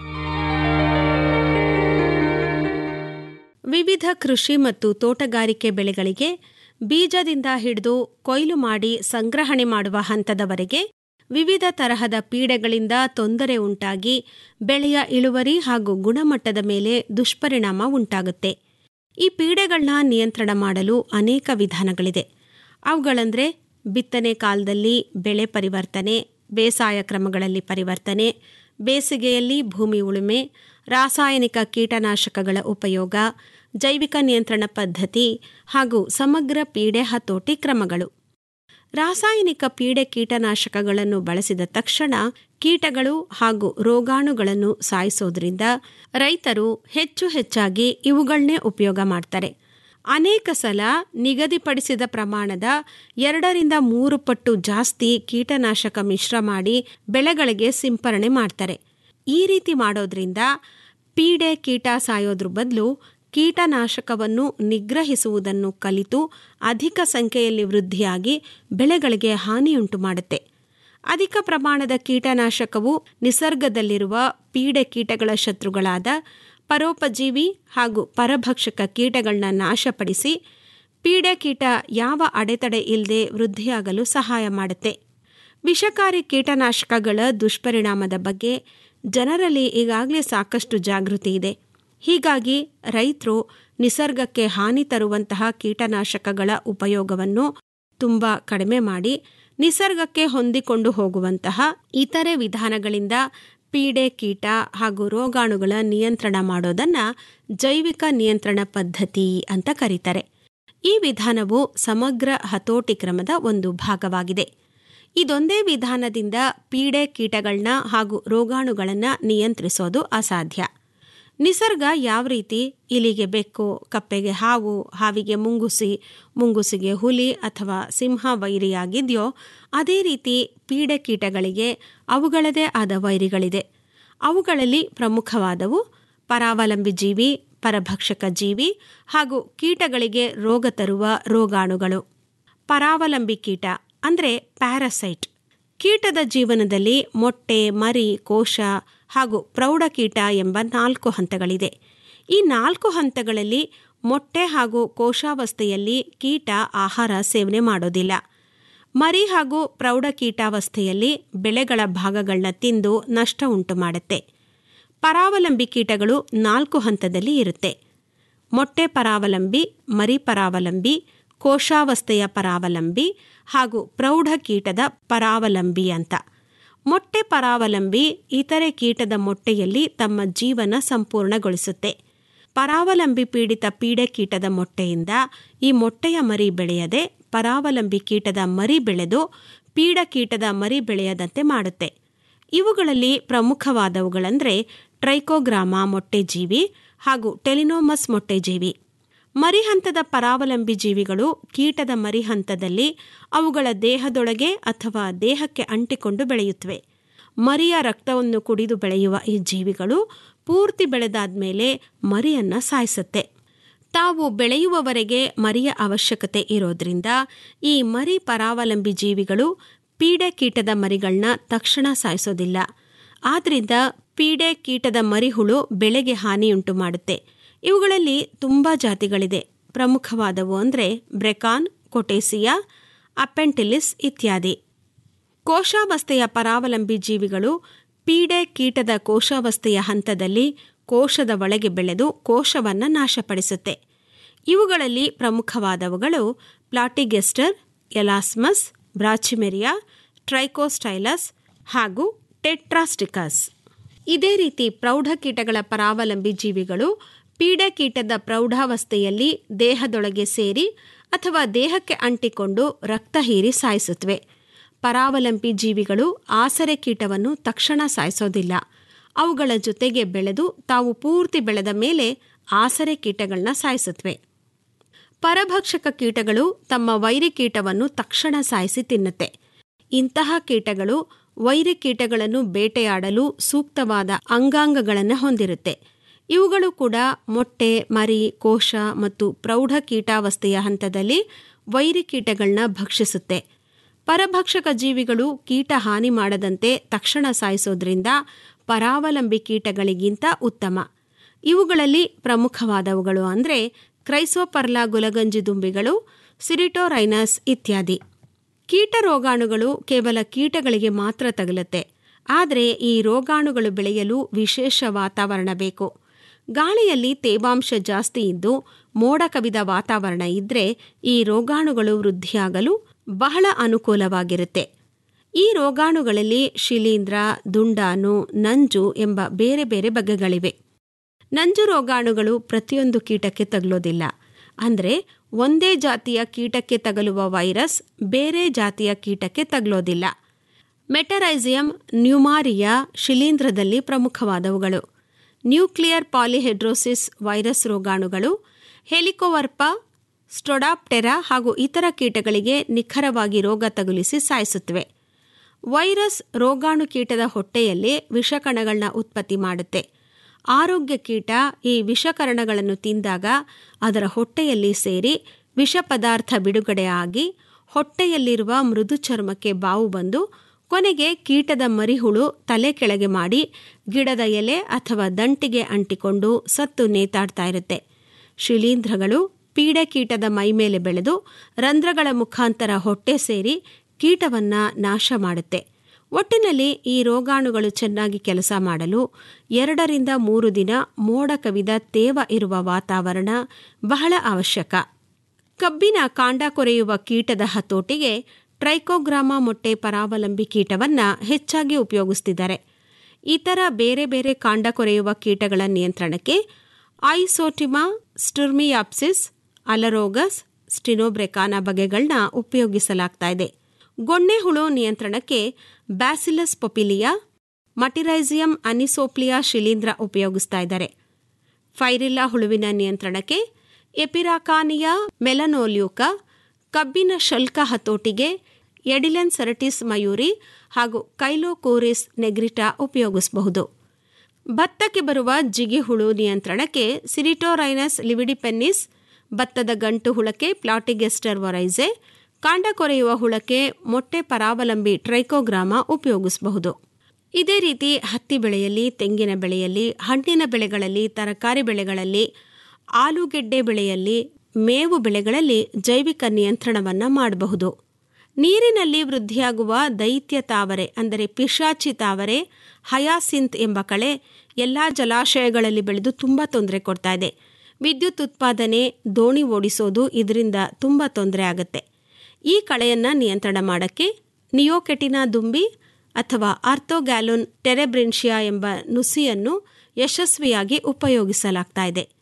ವಿವಿಧ ಕೃಷಿ ಮತ್ತು ತೋಟಗಾರಿಕೆ ಬೆಳೆಗಳಿಗೆ ಬೀಜದಿಂದ ಹಿಡಿದು ಕೊಯ್ಲು ಮಾಡಿ ಸಂಗ್ರಹಣೆ ಮಾಡುವ ಹಂತದವರೆಗೆ ವಿವಿಧ ತರಹದ ಪೀಡೆಗಳಿಂದ ತೊಂದರೆ ಉಂಟಾಗಿ ಬೆಳೆಯ ಇಳುವರಿ ಹಾಗೂ ಗುಣಮಟ್ಟದ ಮೇಲೆ ದುಷ್ಪರಿಣಾಮ ಉಂಟಾಗುತ್ತೆ ಈ ಪೀಡೆಗಳನ್ನ ನಿಯಂತ್ರಣ ಮಾಡಲು ಅನೇಕ ವಿಧಾನಗಳಿದೆ ಅವುಗಳಂದ್ರೆ ಬಿತ್ತನೆ ಕಾಲದಲ್ಲಿ ಬೆಳೆ ಪರಿವರ್ತನೆ ಬೇಸಾಯ ಕ್ರಮಗಳಲ್ಲಿ ಪರಿವರ್ತನೆ ಬೇಸಿಗೆಯಲ್ಲಿ ಭೂಮಿ ಉಳುಮೆ ರಾಸಾಯನಿಕ ಕೀಟನಾಶಕಗಳ ಉಪಯೋಗ ಜೈವಿಕ ನಿಯಂತ್ರಣ ಪದ್ಧತಿ ಹಾಗೂ ಸಮಗ್ರ ಪೀಡೆ ಹತೋಟಿ ಕ್ರಮಗಳು ರಾಸಾಯನಿಕ ಪೀಡೆ ಕೀಟನಾಶಕಗಳನ್ನು ಬಳಸಿದ ತಕ್ಷಣ ಕೀಟಗಳು ಹಾಗೂ ರೋಗಾಣುಗಳನ್ನು ಸಾಯಿಸೋದ್ರಿಂದ ರೈತರು ಹೆಚ್ಚು ಹೆಚ್ಚಾಗಿ ಇವುಗಳನ್ನೇ ಉಪಯೋಗ ಮಾಡ್ತಾರೆ ಅನೇಕ ಸಲ ನಿಗದಿಪಡಿಸಿದ ಪ್ರಮಾಣದ ಎರಡರಿಂದ ಮೂರು ಪಟ್ಟು ಜಾಸ್ತಿ ಕೀಟನಾಶಕ ಮಿಶ್ರ ಮಾಡಿ ಬೆಳೆಗಳಿಗೆ ಸಿಂಪರಣೆ ಮಾಡ್ತಾರೆ ಈ ರೀತಿ ಮಾಡೋದ್ರಿಂದ ಪೀಡೆ ಕೀಟ ಸಾಯೋದ್ರ ಬದಲು ಕೀಟನಾಶಕವನ್ನು ನಿಗ್ರಹಿಸುವುದನ್ನು ಕಲಿತು ಅಧಿಕ ಸಂಖ್ಯೆಯಲ್ಲಿ ವೃದ್ಧಿಯಾಗಿ ಬೆಳೆಗಳಿಗೆ ಹಾನಿಯುಂಟು ಮಾಡುತ್ತೆ ಅಧಿಕ ಪ್ರಮಾಣದ ಕೀಟನಾಶಕವು ನಿಸರ್ಗದಲ್ಲಿರುವ ಪೀಡೆ ಕೀಟಗಳ ಶತ್ರುಗಳಾದ ಪರೋಪಜೀವಿ ಹಾಗೂ ಪರಭಕ್ಷಕ ಕೀಟಗಳನ್ನ ನಾಶಪಡಿಸಿ ಪೀಡೆ ಕೀಟ ಯಾವ ಅಡೆತಡೆ ಇಲ್ಲದೆ ವೃದ್ಧಿಯಾಗಲು ಸಹಾಯ ಮಾಡುತ್ತೆ ವಿಷಕಾರಿ ಕೀಟನಾಶಕಗಳ ದುಷ್ಪರಿಣಾಮದ ಬಗ್ಗೆ ಜನರಲ್ಲಿ ಈಗಾಗಲೇ ಸಾಕಷ್ಟು ಜಾಗೃತಿ ಇದೆ ಹೀಗಾಗಿ ರೈತರು ನಿಸರ್ಗಕ್ಕೆ ಹಾನಿ ತರುವಂತಹ ಕೀಟನಾಶಕಗಳ ಉಪಯೋಗವನ್ನು ತುಂಬ ಕಡಿಮೆ ಮಾಡಿ ನಿಸರ್ಗಕ್ಕೆ ಹೊಂದಿಕೊಂಡು ಹೋಗುವಂತಹ ಇತರೆ ವಿಧಾನಗಳಿಂದ ಪೀಡೆ ಕೀಟ ಹಾಗೂ ರೋಗಾಣುಗಳ ನಿಯಂತ್ರಣ ಮಾಡೋದನ್ನ ಜೈವಿಕ ನಿಯಂತ್ರಣ ಪದ್ಧತಿ ಅಂತ ಕರೀತಾರೆ ಈ ವಿಧಾನವು ಸಮಗ್ರ ಹತೋಟಿ ಕ್ರಮದ ಒಂದು ಭಾಗವಾಗಿದೆ ಇದೊಂದೇ ವಿಧಾನದಿಂದ ಪೀಡೆ ಕೀಟಗಳನ್ನ ಹಾಗೂ ರೋಗಾಣುಗಳನ್ನ ನಿಯಂತ್ರಿಸೋದು ಅಸಾಧ್ಯ ನಿಸರ್ಗ ಯಾವ ರೀತಿ ಇಲಿಗೆ ಬೆಕ್ಕು ಕಪ್ಪೆಗೆ ಹಾವು ಹಾವಿಗೆ ಮುಂಗುಸಿ ಮುಂಗುಸಿಗೆ ಹುಲಿ ಅಥವಾ ಸಿಂಹ ವೈರಿಯಾಗಿದೆಯೋ ಅದೇ ರೀತಿ ಪೀಡೆ ಕೀಟಗಳಿಗೆ ಅವುಗಳದೇ ಆದ ವೈರಿಗಳಿದೆ ಅವುಗಳಲ್ಲಿ ಪ್ರಮುಖವಾದವು ಪರಾವಲಂಬಿ ಜೀವಿ ಪರಭಕ್ಷಕ ಜೀವಿ ಹಾಗೂ ಕೀಟಗಳಿಗೆ ರೋಗ ತರುವ ರೋಗಾಣುಗಳು ಪರಾವಲಂಬಿ ಕೀಟ ಅಂದರೆ ಪ್ಯಾರಸೈಟ್ ಕೀಟದ ಜೀವನದಲ್ಲಿ ಮೊಟ್ಟೆ ಮರಿ ಕೋಶ ಹಾಗೂ ಪ್ರೌಢಕೀಟ ಎಂಬ ನಾಲ್ಕು ಹಂತಗಳಿದೆ ಈ ನಾಲ್ಕು ಹಂತಗಳಲ್ಲಿ ಮೊಟ್ಟೆ ಹಾಗೂ ಕೋಶಾವಸ್ಥೆಯಲ್ಲಿ ಕೀಟ ಆಹಾರ ಸೇವನೆ ಮಾಡೋದಿಲ್ಲ ಮರಿ ಹಾಗೂ ಪ್ರೌಢಕೀಟಾವಸ್ಥೆಯಲ್ಲಿ ಬೆಳೆಗಳ ಭಾಗಗಳನ್ನ ತಿಂದು ನಷ್ಟ ಉಂಟು ಮಾಡುತ್ತೆ ಪರಾವಲಂಬಿ ಕೀಟಗಳು ನಾಲ್ಕು ಹಂತದಲ್ಲಿ ಇರುತ್ತೆ ಮೊಟ್ಟೆ ಪರಾವಲಂಬಿ ಮರಿ ಪರಾವಲಂಬಿ ಕೋಶಾವಸ್ಥೆಯ ಪರಾವಲಂಬಿ ಹಾಗೂ ಪ್ರೌಢಕೀಟದ ಪರಾವಲಂಬಿ ಅಂತ ಮೊಟ್ಟೆ ಪರಾವಲಂಬಿ ಇತರೆ ಕೀಟದ ಮೊಟ್ಟೆಯಲ್ಲಿ ತಮ್ಮ ಜೀವನ ಸಂಪೂರ್ಣಗೊಳಿಸುತ್ತೆ ಪರಾವಲಂಬಿ ಪೀಡಿತ ಪೀಡೆ ಕೀಟದ ಮೊಟ್ಟೆಯಿಂದ ಈ ಮೊಟ್ಟೆಯ ಮರಿ ಬೆಳೆಯದೆ ಪರಾವಲಂಬಿ ಕೀಟದ ಮರಿ ಬೆಳೆದು ಪೀಡ ಕೀಟದ ಮರಿ ಬೆಳೆಯದಂತೆ ಮಾಡುತ್ತೆ ಇವುಗಳಲ್ಲಿ ಪ್ರಮುಖವಾದವುಗಳೆಂದರೆ ಟ್ರೈಕೋಗ್ರಾಮ ಮೊಟ್ಟೆಜೀವಿ ಹಾಗೂ ಟೆಲಿನೋಮಸ್ ಮೊಟ್ಟೆಜೀವಿ ಮರಿ ಹಂತದ ಪರಾವಲಂಬಿ ಜೀವಿಗಳು ಕೀಟದ ಮರಿ ಹಂತದಲ್ಲಿ ಅವುಗಳ ದೇಹದೊಳಗೆ ಅಥವಾ ದೇಹಕ್ಕೆ ಅಂಟಿಕೊಂಡು ಬೆಳೆಯುತ್ತವೆ ಮರಿಯ ರಕ್ತವನ್ನು ಕುಡಿದು ಬೆಳೆಯುವ ಈ ಜೀವಿಗಳು ಪೂರ್ತಿ ಬೆಳೆದಾದ್ಮೇಲೆ ಮರಿಯನ್ನ ಸಾಯಿಸುತ್ತೆ ತಾವು ಬೆಳೆಯುವವರೆಗೆ ಮರಿಯ ಅವಶ್ಯಕತೆ ಇರೋದ್ರಿಂದ ಈ ಮರಿ ಪರಾವಲಂಬಿ ಜೀವಿಗಳು ಪೀಡೆ ಕೀಟದ ಮರಿಗಳನ್ನ ತಕ್ಷಣ ಸಾಯಿಸೋದಿಲ್ಲ ಆದ್ರಿಂದ ಪೀಡೆ ಕೀಟದ ಮರಿಹುಳು ಬೆಳೆಗೆ ಹಾನಿಯುಂಟು ಮಾಡುತ್ತೆ ಇವುಗಳಲ್ಲಿ ತುಂಬ ಜಾತಿಗಳಿದೆ ಪ್ರಮುಖವಾದವು ಅಂದರೆ ಬ್ರೆಕಾನ್ ಕೊಟೇಸಿಯಾ ಅಪೆಂಟಿಲಿಸ್ ಇತ್ಯಾದಿ ಕೋಶಾವಸ್ಥೆಯ ಪರಾವಲಂಬಿ ಜೀವಿಗಳು ಪೀಡೆ ಕೀಟದ ಕೋಶಾವಸ್ಥೆಯ ಹಂತದಲ್ಲಿ ಕೋಶದ ಒಳಗೆ ಬೆಳೆದು ಕೋಶವನ್ನು ನಾಶಪಡಿಸುತ್ತೆ ಇವುಗಳಲ್ಲಿ ಪ್ರಮುಖವಾದವುಗಳು ಪ್ಲಾಟಿಗೆಸ್ಟರ್ ಎಲಾಸ್ಮಸ್ ಬ್ರಾಚಿಮೆರಿಯಾ ಟ್ರೈಕೋಸ್ಟೈಲಸ್ ಹಾಗೂ ಟೆಟ್ರಾಸ್ಟಿಕಸ್ ಇದೇ ರೀತಿ ಪ್ರೌಢ ಕೀಟಗಳ ಪರಾವಲಂಬಿ ಜೀವಿಗಳು ಪೀಡೆ ಕೀಟದ ಪ್ರೌಢಾವಸ್ಥೆಯಲ್ಲಿ ದೇಹದೊಳಗೆ ಸೇರಿ ಅಥವಾ ದೇಹಕ್ಕೆ ಅಂಟಿಕೊಂಡು ರಕ್ತ ಹೀರಿ ಸಾಯಿಸುತ್ತವೆ ಪರಾವಲಂಬಿ ಜೀವಿಗಳು ಆಸರೆ ಕೀಟವನ್ನು ತಕ್ಷಣ ಸಾಯಿಸೋದಿಲ್ಲ ಅವುಗಳ ಜೊತೆಗೆ ಬೆಳೆದು ತಾವು ಪೂರ್ತಿ ಬೆಳೆದ ಮೇಲೆ ಆಸರೆ ಕೀಟಗಳನ್ನ ಸಾಯಿಸುತ್ತವೆ ಪರಭಕ್ಷಕ ಕೀಟಗಳು ತಮ್ಮ ವೈರಿ ಕೀಟವನ್ನು ತಕ್ಷಣ ಸಾಯಿಸಿ ತಿನ್ನುತ್ತೆ ಇಂತಹ ಕೀಟಗಳು ವೈರಿ ಕೀಟಗಳನ್ನು ಬೇಟೆಯಾಡಲು ಸೂಕ್ತವಾದ ಅಂಗಾಂಗಗಳನ್ನು ಹೊಂದಿರುತ್ತೆ ಇವುಗಳು ಕೂಡ ಮೊಟ್ಟೆ ಮರಿ ಕೋಶ ಮತ್ತು ಪ್ರೌಢ ಕೀಟಾವಸ್ಥೆಯ ಹಂತದಲ್ಲಿ ವೈರಿ ಕೀಟಗಳನ್ನ ಭಕ್ಷಿಸುತ್ತೆ ಪರಭಕ್ಷಕ ಜೀವಿಗಳು ಕೀಟ ಹಾನಿ ಮಾಡದಂತೆ ತಕ್ಷಣ ಸಾಯಿಸೋದ್ರಿಂದ ಪರಾವಲಂಬಿ ಕೀಟಗಳಿಗಿಂತ ಉತ್ತಮ ಇವುಗಳಲ್ಲಿ ಪ್ರಮುಖವಾದವುಗಳು ಅಂದರೆ ಕ್ರೈಸೋಪರ್ಲಾ ಗುಲಗಂಜಿ ದುಂಬಿಗಳು ಸಿರಿಟೋರೈನಸ್ ಇತ್ಯಾದಿ ಕೀಟ ರೋಗಾಣುಗಳು ಕೇವಲ ಕೀಟಗಳಿಗೆ ಮಾತ್ರ ತಗುಲುತ್ತೆ ಆದರೆ ಈ ರೋಗಾಣುಗಳು ಬೆಳೆಯಲು ವಿಶೇಷ ವಾತಾವರಣ ಬೇಕು ಗಾಳಿಯಲ್ಲಿ ತೇವಾಂಶ ಜಾಸ್ತಿ ಇದ್ದು ಮೋಡ ಕವಿದ ವಾತಾವರಣ ಇದ್ರೆ ಈ ರೋಗಾಣುಗಳು ವೃದ್ಧಿಯಾಗಲು ಬಹಳ ಅನುಕೂಲವಾಗಿರುತ್ತೆ ಈ ರೋಗಾಣುಗಳಲ್ಲಿ ಶಿಲೀಂಧ್ರ ದುಂಡಾನು ನಂಜು ಎಂಬ ಬೇರೆ ಬೇರೆ ಬಗೆಗಳಿವೆ ನಂಜು ರೋಗಾಣುಗಳು ಪ್ರತಿಯೊಂದು ಕೀಟಕ್ಕೆ ತಗಲೋದಿಲ್ಲ ಅಂದರೆ ಒಂದೇ ಜಾತಿಯ ಕೀಟಕ್ಕೆ ತಗಲುವ ವೈರಸ್ ಬೇರೆ ಜಾತಿಯ ಕೀಟಕ್ಕೆ ತಗಲೋದಿಲ್ಲ ಮೆಟರೈಸಿಯಂ ನ್ಯೂಮಾರಿಯಾ ಶಿಲೀಂಧ್ರದಲ್ಲಿ ಪ್ರಮುಖವಾದವುಗಳು ನ್ಯೂಕ್ಲಿಯರ್ ಪಾಲಿಹೆಡ್ರೋಸಿಸ್ ವೈರಸ್ ರೋಗಾಣುಗಳು ಹೆಲಿಕೋವರ್ಪ ಸ್ಟೊಡಾಪ್ಟೆರಾ ಹಾಗೂ ಇತರ ಕೀಟಗಳಿಗೆ ನಿಖರವಾಗಿ ರೋಗ ತಗುಲಿಸಿ ಸಾಯಿಸುತ್ತವೆ ವೈರಸ್ ರೋಗಾಣು ಕೀಟದ ಹೊಟ್ಟೆಯಲ್ಲಿ ವಿಷಕಣಗಳನ್ನ ಉತ್ಪತ್ತಿ ಮಾಡುತ್ತೆ ಆರೋಗ್ಯ ಕೀಟ ಈ ವಿಷಕರಣಗಳನ್ನು ತಿಂದಾಗ ಅದರ ಹೊಟ್ಟೆಯಲ್ಲಿ ಸೇರಿ ವಿಷ ಪದಾರ್ಥ ಬಿಡುಗಡೆ ಆಗಿ ಹೊಟ್ಟೆಯಲ್ಲಿರುವ ಮೃದು ಚರ್ಮಕ್ಕೆ ಬಾವು ಬಂದು ಕೊನೆಗೆ ಕೀಟದ ಮರಿಹುಳು ತಲೆ ಕೆಳಗೆ ಮಾಡಿ ಗಿಡದ ಎಲೆ ಅಥವಾ ದಂಟಿಗೆ ಅಂಟಿಕೊಂಡು ಸತ್ತು ನೇತಾಡ್ತಾ ಇರುತ್ತೆ ಶಿಲೀಂಧ್ರಗಳು ಪೀಡೆ ಕೀಟದ ಮೈಮೇಲೆ ಬೆಳೆದು ರಂಧ್ರಗಳ ಮುಖಾಂತರ ಹೊಟ್ಟೆ ಸೇರಿ ಕೀಟವನ್ನ ನಾಶ ಮಾಡುತ್ತೆ ಒಟ್ಟಿನಲ್ಲಿ ಈ ರೋಗಾಣುಗಳು ಚೆನ್ನಾಗಿ ಕೆಲಸ ಮಾಡಲು ಎರಡರಿಂದ ಮೂರು ದಿನ ಮೋಡ ಕವಿದ ತೇವ ಇರುವ ವಾತಾವರಣ ಬಹಳ ಅವಶ್ಯಕ ಕಬ್ಬಿನ ಕಾಂಡ ಕೊರೆಯುವ ಕೀಟದ ಹತೋಟಿಗೆ ಟ್ರೈಕೋಗ್ರಾಮ ಮೊಟ್ಟೆ ಪರಾವಲಂಬಿ ಕೀಟವನ್ನ ಹೆಚ್ಚಾಗಿ ಉಪಯೋಗಿಸ್ತಿದ್ದಾರೆ ಇತರ ಬೇರೆ ಬೇರೆ ಕಾಂಡ ಕೊರೆಯುವ ಕೀಟಗಳ ನಿಯಂತ್ರಣಕ್ಕೆ ಐಸೋಟಿಮಾ ಸ್ಟುರ್ಮಿಯಾಪ್ಸಿಸ್ ಅಲರೋಗಸ್ ಸ್ಟಿನೋಬ್ರೆಕಾನ ಬಗೆಗಳನ್ನ ಉಪಯೋಗಿಸಲಾಗ್ತಾ ಇದೆ ಗೊಣ್ಣೆ ಹುಳು ನಿಯಂತ್ರಣಕ್ಕೆ ಬ್ಯಾಸಿಲಸ್ ಪೊಪಿಲಿಯಾ ಮಟಿರೈಸಿಯಂ ಅನಿಸೋಪ್ಲಿಯಾ ಶಿಲೀಂಧ್ರ ಉಪಯೋಗಿಸ್ತಾ ಇದ್ದಾರೆ ಫೈರಿಲ್ಲಾ ಹುಳುವಿನ ನಿಯಂತ್ರಣಕ್ಕೆ ಎಪಿರಾಕಾನಿಯಾ ಮೆಲನೋಲ್ಯೂಕ ಕಬ್ಬಿನ ಶಲ್ಕ ಹತೋಟಿಗೆ ಎಡಿಲೆನ್ ಸೆರಟಿಸ್ ಮಯೂರಿ ಹಾಗೂ ಕೈಲೋಕೋರಿಸ್ ನೆಗ್ರಿಟಾ ಉಪಯೋಗಿಸಬಹುದು ಭತ್ತಕ್ಕೆ ಬರುವ ಜಿಗಿಹುಳು ನಿಯಂತ್ರಣಕ್ಕೆ ಸಿರಿಟೋರೈನಸ್ ಲಿವಿಡಿಪೆನ್ನಿಸ್ ಭತ್ತದ ಗಂಟು ಹುಳಕ್ಕೆ ಪ್ಲಾಟಿಗೆಸ್ಟರ್ ವರೈಸೆ ಕಾಂಡ ಕೊರೆಯುವ ಹುಳಕ್ಕೆ ಮೊಟ್ಟೆ ಪರಾವಲಂಬಿ ಟ್ರೈಕೋಗ್ರಾಮ ಉಪಯೋಗಿಸಬಹುದು ಇದೇ ರೀತಿ ಹತ್ತಿ ಬೆಳೆಯಲ್ಲಿ ತೆಂಗಿನ ಬೆಳೆಯಲ್ಲಿ ಹಣ್ಣಿನ ಬೆಳೆಗಳಲ್ಲಿ ತರಕಾರಿ ಬೆಳೆಗಳಲ್ಲಿ ಆಲೂಗೆಡ್ಡೆ ಬೆಳೆಯಲ್ಲಿ ಮೇವು ಬೆಳೆಗಳಲ್ಲಿ ಜೈವಿಕ ನಿಯಂತ್ರಣವನ್ನು ಮಾಡಬಹುದು ನೀರಿನಲ್ಲಿ ವೃದ್ಧಿಯಾಗುವ ದೈತ್ಯ ತಾವರೆ ಅಂದರೆ ಪಿಶಾಚಿ ತಾವರೆ ಹಯಾಸಿಂತ್ ಎಂಬ ಕಳೆ ಎಲ್ಲ ಜಲಾಶಯಗಳಲ್ಲಿ ಬೆಳೆದು ತುಂಬ ತೊಂದರೆ ಕೊಡ್ತಾ ಇದೆ ವಿದ್ಯುತ್ ಉತ್ಪಾದನೆ ದೋಣಿ ಓಡಿಸೋದು ಇದರಿಂದ ತುಂಬ ತೊಂದರೆ ಆಗುತ್ತೆ ಈ ಕಳೆಯನ್ನು ನಿಯಂತ್ರಣ ಮಾಡೋಕ್ಕೆ ನಿಯೋಕೆಟಿನಾ ದುಂಬಿ ಅಥವಾ ಆರ್ಥೋಗ್ಯಾಲೋನ್ ಟೆರೆಬ್ರಿನ್ಷಿಯಾ ಎಂಬ ನುಸಿಯನ್ನು ಯಶಸ್ವಿಯಾಗಿ ಉಪಯೋಗಿಸಲಾಗ್ತಾ ಇದೆ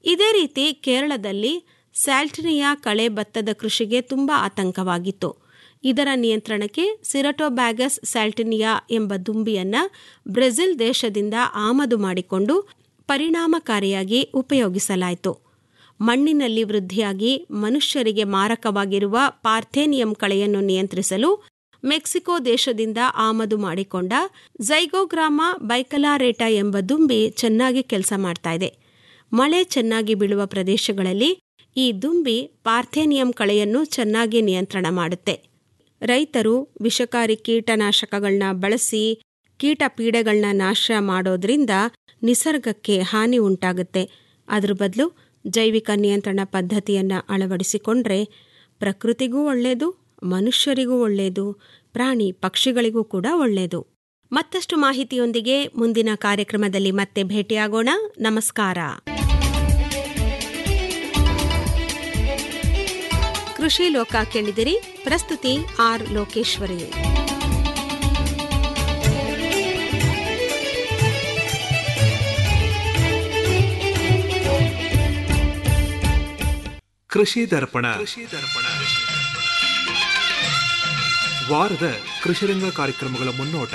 ಇದೇ ರೀತಿ ಕೇರಳದಲ್ಲಿ ಸ್ಯಾಲ್ಟಿನಿಯಾ ಕಳೆ ಭತ್ತದ ಕೃಷಿಗೆ ತುಂಬ ಆತಂಕವಾಗಿತ್ತು ಇದರ ನಿಯಂತ್ರಣಕ್ಕೆ ಸಿರಟೋಬ್ಯಾಗಸ್ ಸ್ಯಾಲ್ಟಿನಿಯಾ ಎಂಬ ದುಂಬಿಯನ್ನ ಬ್ರೆಜಿಲ್ ದೇಶದಿಂದ ಆಮದು ಮಾಡಿಕೊಂಡು ಪರಿಣಾಮಕಾರಿಯಾಗಿ ಉಪಯೋಗಿಸಲಾಯಿತು ಮಣ್ಣಿನಲ್ಲಿ ವೃದ್ಧಿಯಾಗಿ ಮನುಷ್ಯರಿಗೆ ಮಾರಕವಾಗಿರುವ ಪಾರ್ಥೇನಿಯಂ ಕಳೆಯನ್ನು ನಿಯಂತ್ರಿಸಲು ಮೆಕ್ಸಿಕೋ ದೇಶದಿಂದ ಆಮದು ಮಾಡಿಕೊಂಡ ಝೈಗೋಗ್ರಾಮ ಬೈಕಲಾರೇಟಾ ಎಂಬ ದುಂಬಿ ಚೆನ್ನಾಗಿ ಕೆಲಸ ಮಾಡ್ತಾ ಇದೆ ಮಳೆ ಚೆನ್ನಾಗಿ ಬೀಳುವ ಪ್ರದೇಶಗಳಲ್ಲಿ ಈ ದುಂಬಿ ಪಾರ್ಥೇನಿಯಂ ಕಳೆಯನ್ನು ಚೆನ್ನಾಗಿ ನಿಯಂತ್ರಣ ಮಾಡುತ್ತೆ ರೈತರು ವಿಷಕಾರಿ ಕೀಟನಾಶಕಗಳನ್ನ ಬಳಸಿ ಕೀಟ ಪೀಡೆಗಳನ್ನ ನಾಶ ಮಾಡೋದ್ರಿಂದ ನಿಸರ್ಗಕ್ಕೆ ಹಾನಿ ಉಂಟಾಗುತ್ತೆ ಅದ್ರ ಬದಲು ಜೈವಿಕ ನಿಯಂತ್ರಣ ಪದ್ಧತಿಯನ್ನ ಅಳವಡಿಸಿಕೊಂಡ್ರೆ ಪ್ರಕೃತಿಗೂ ಒಳ್ಳೆಯದು ಮನುಷ್ಯರಿಗೂ ಒಳ್ಳೆಯದು ಪ್ರಾಣಿ ಪಕ್ಷಿಗಳಿಗೂ ಕೂಡ ಒಳ್ಳೆಯದು ಮತ್ತಷ್ಟು ಮಾಹಿತಿಯೊಂದಿಗೆ ಮುಂದಿನ ಕಾರ್ಯಕ್ರಮದಲ್ಲಿ ಮತ್ತೆ ಭೇಟಿಯಾಗೋಣ ನಮಸ್ಕಾರ ಕೃಷಿ ಲೋಕ ಕೇಳಿದಿರಿ ಪ್ರಸ್ತುತಿ ಆರ್ ಲೋಕೇಶ್ವರಿ ಕೃಷಿ ದರ್ಪಣ ವಾರದ ಕೃಷಿರಂಗ ಕಾರ್ಯಕ್ರಮಗಳ ಮುನ್ನೋಟ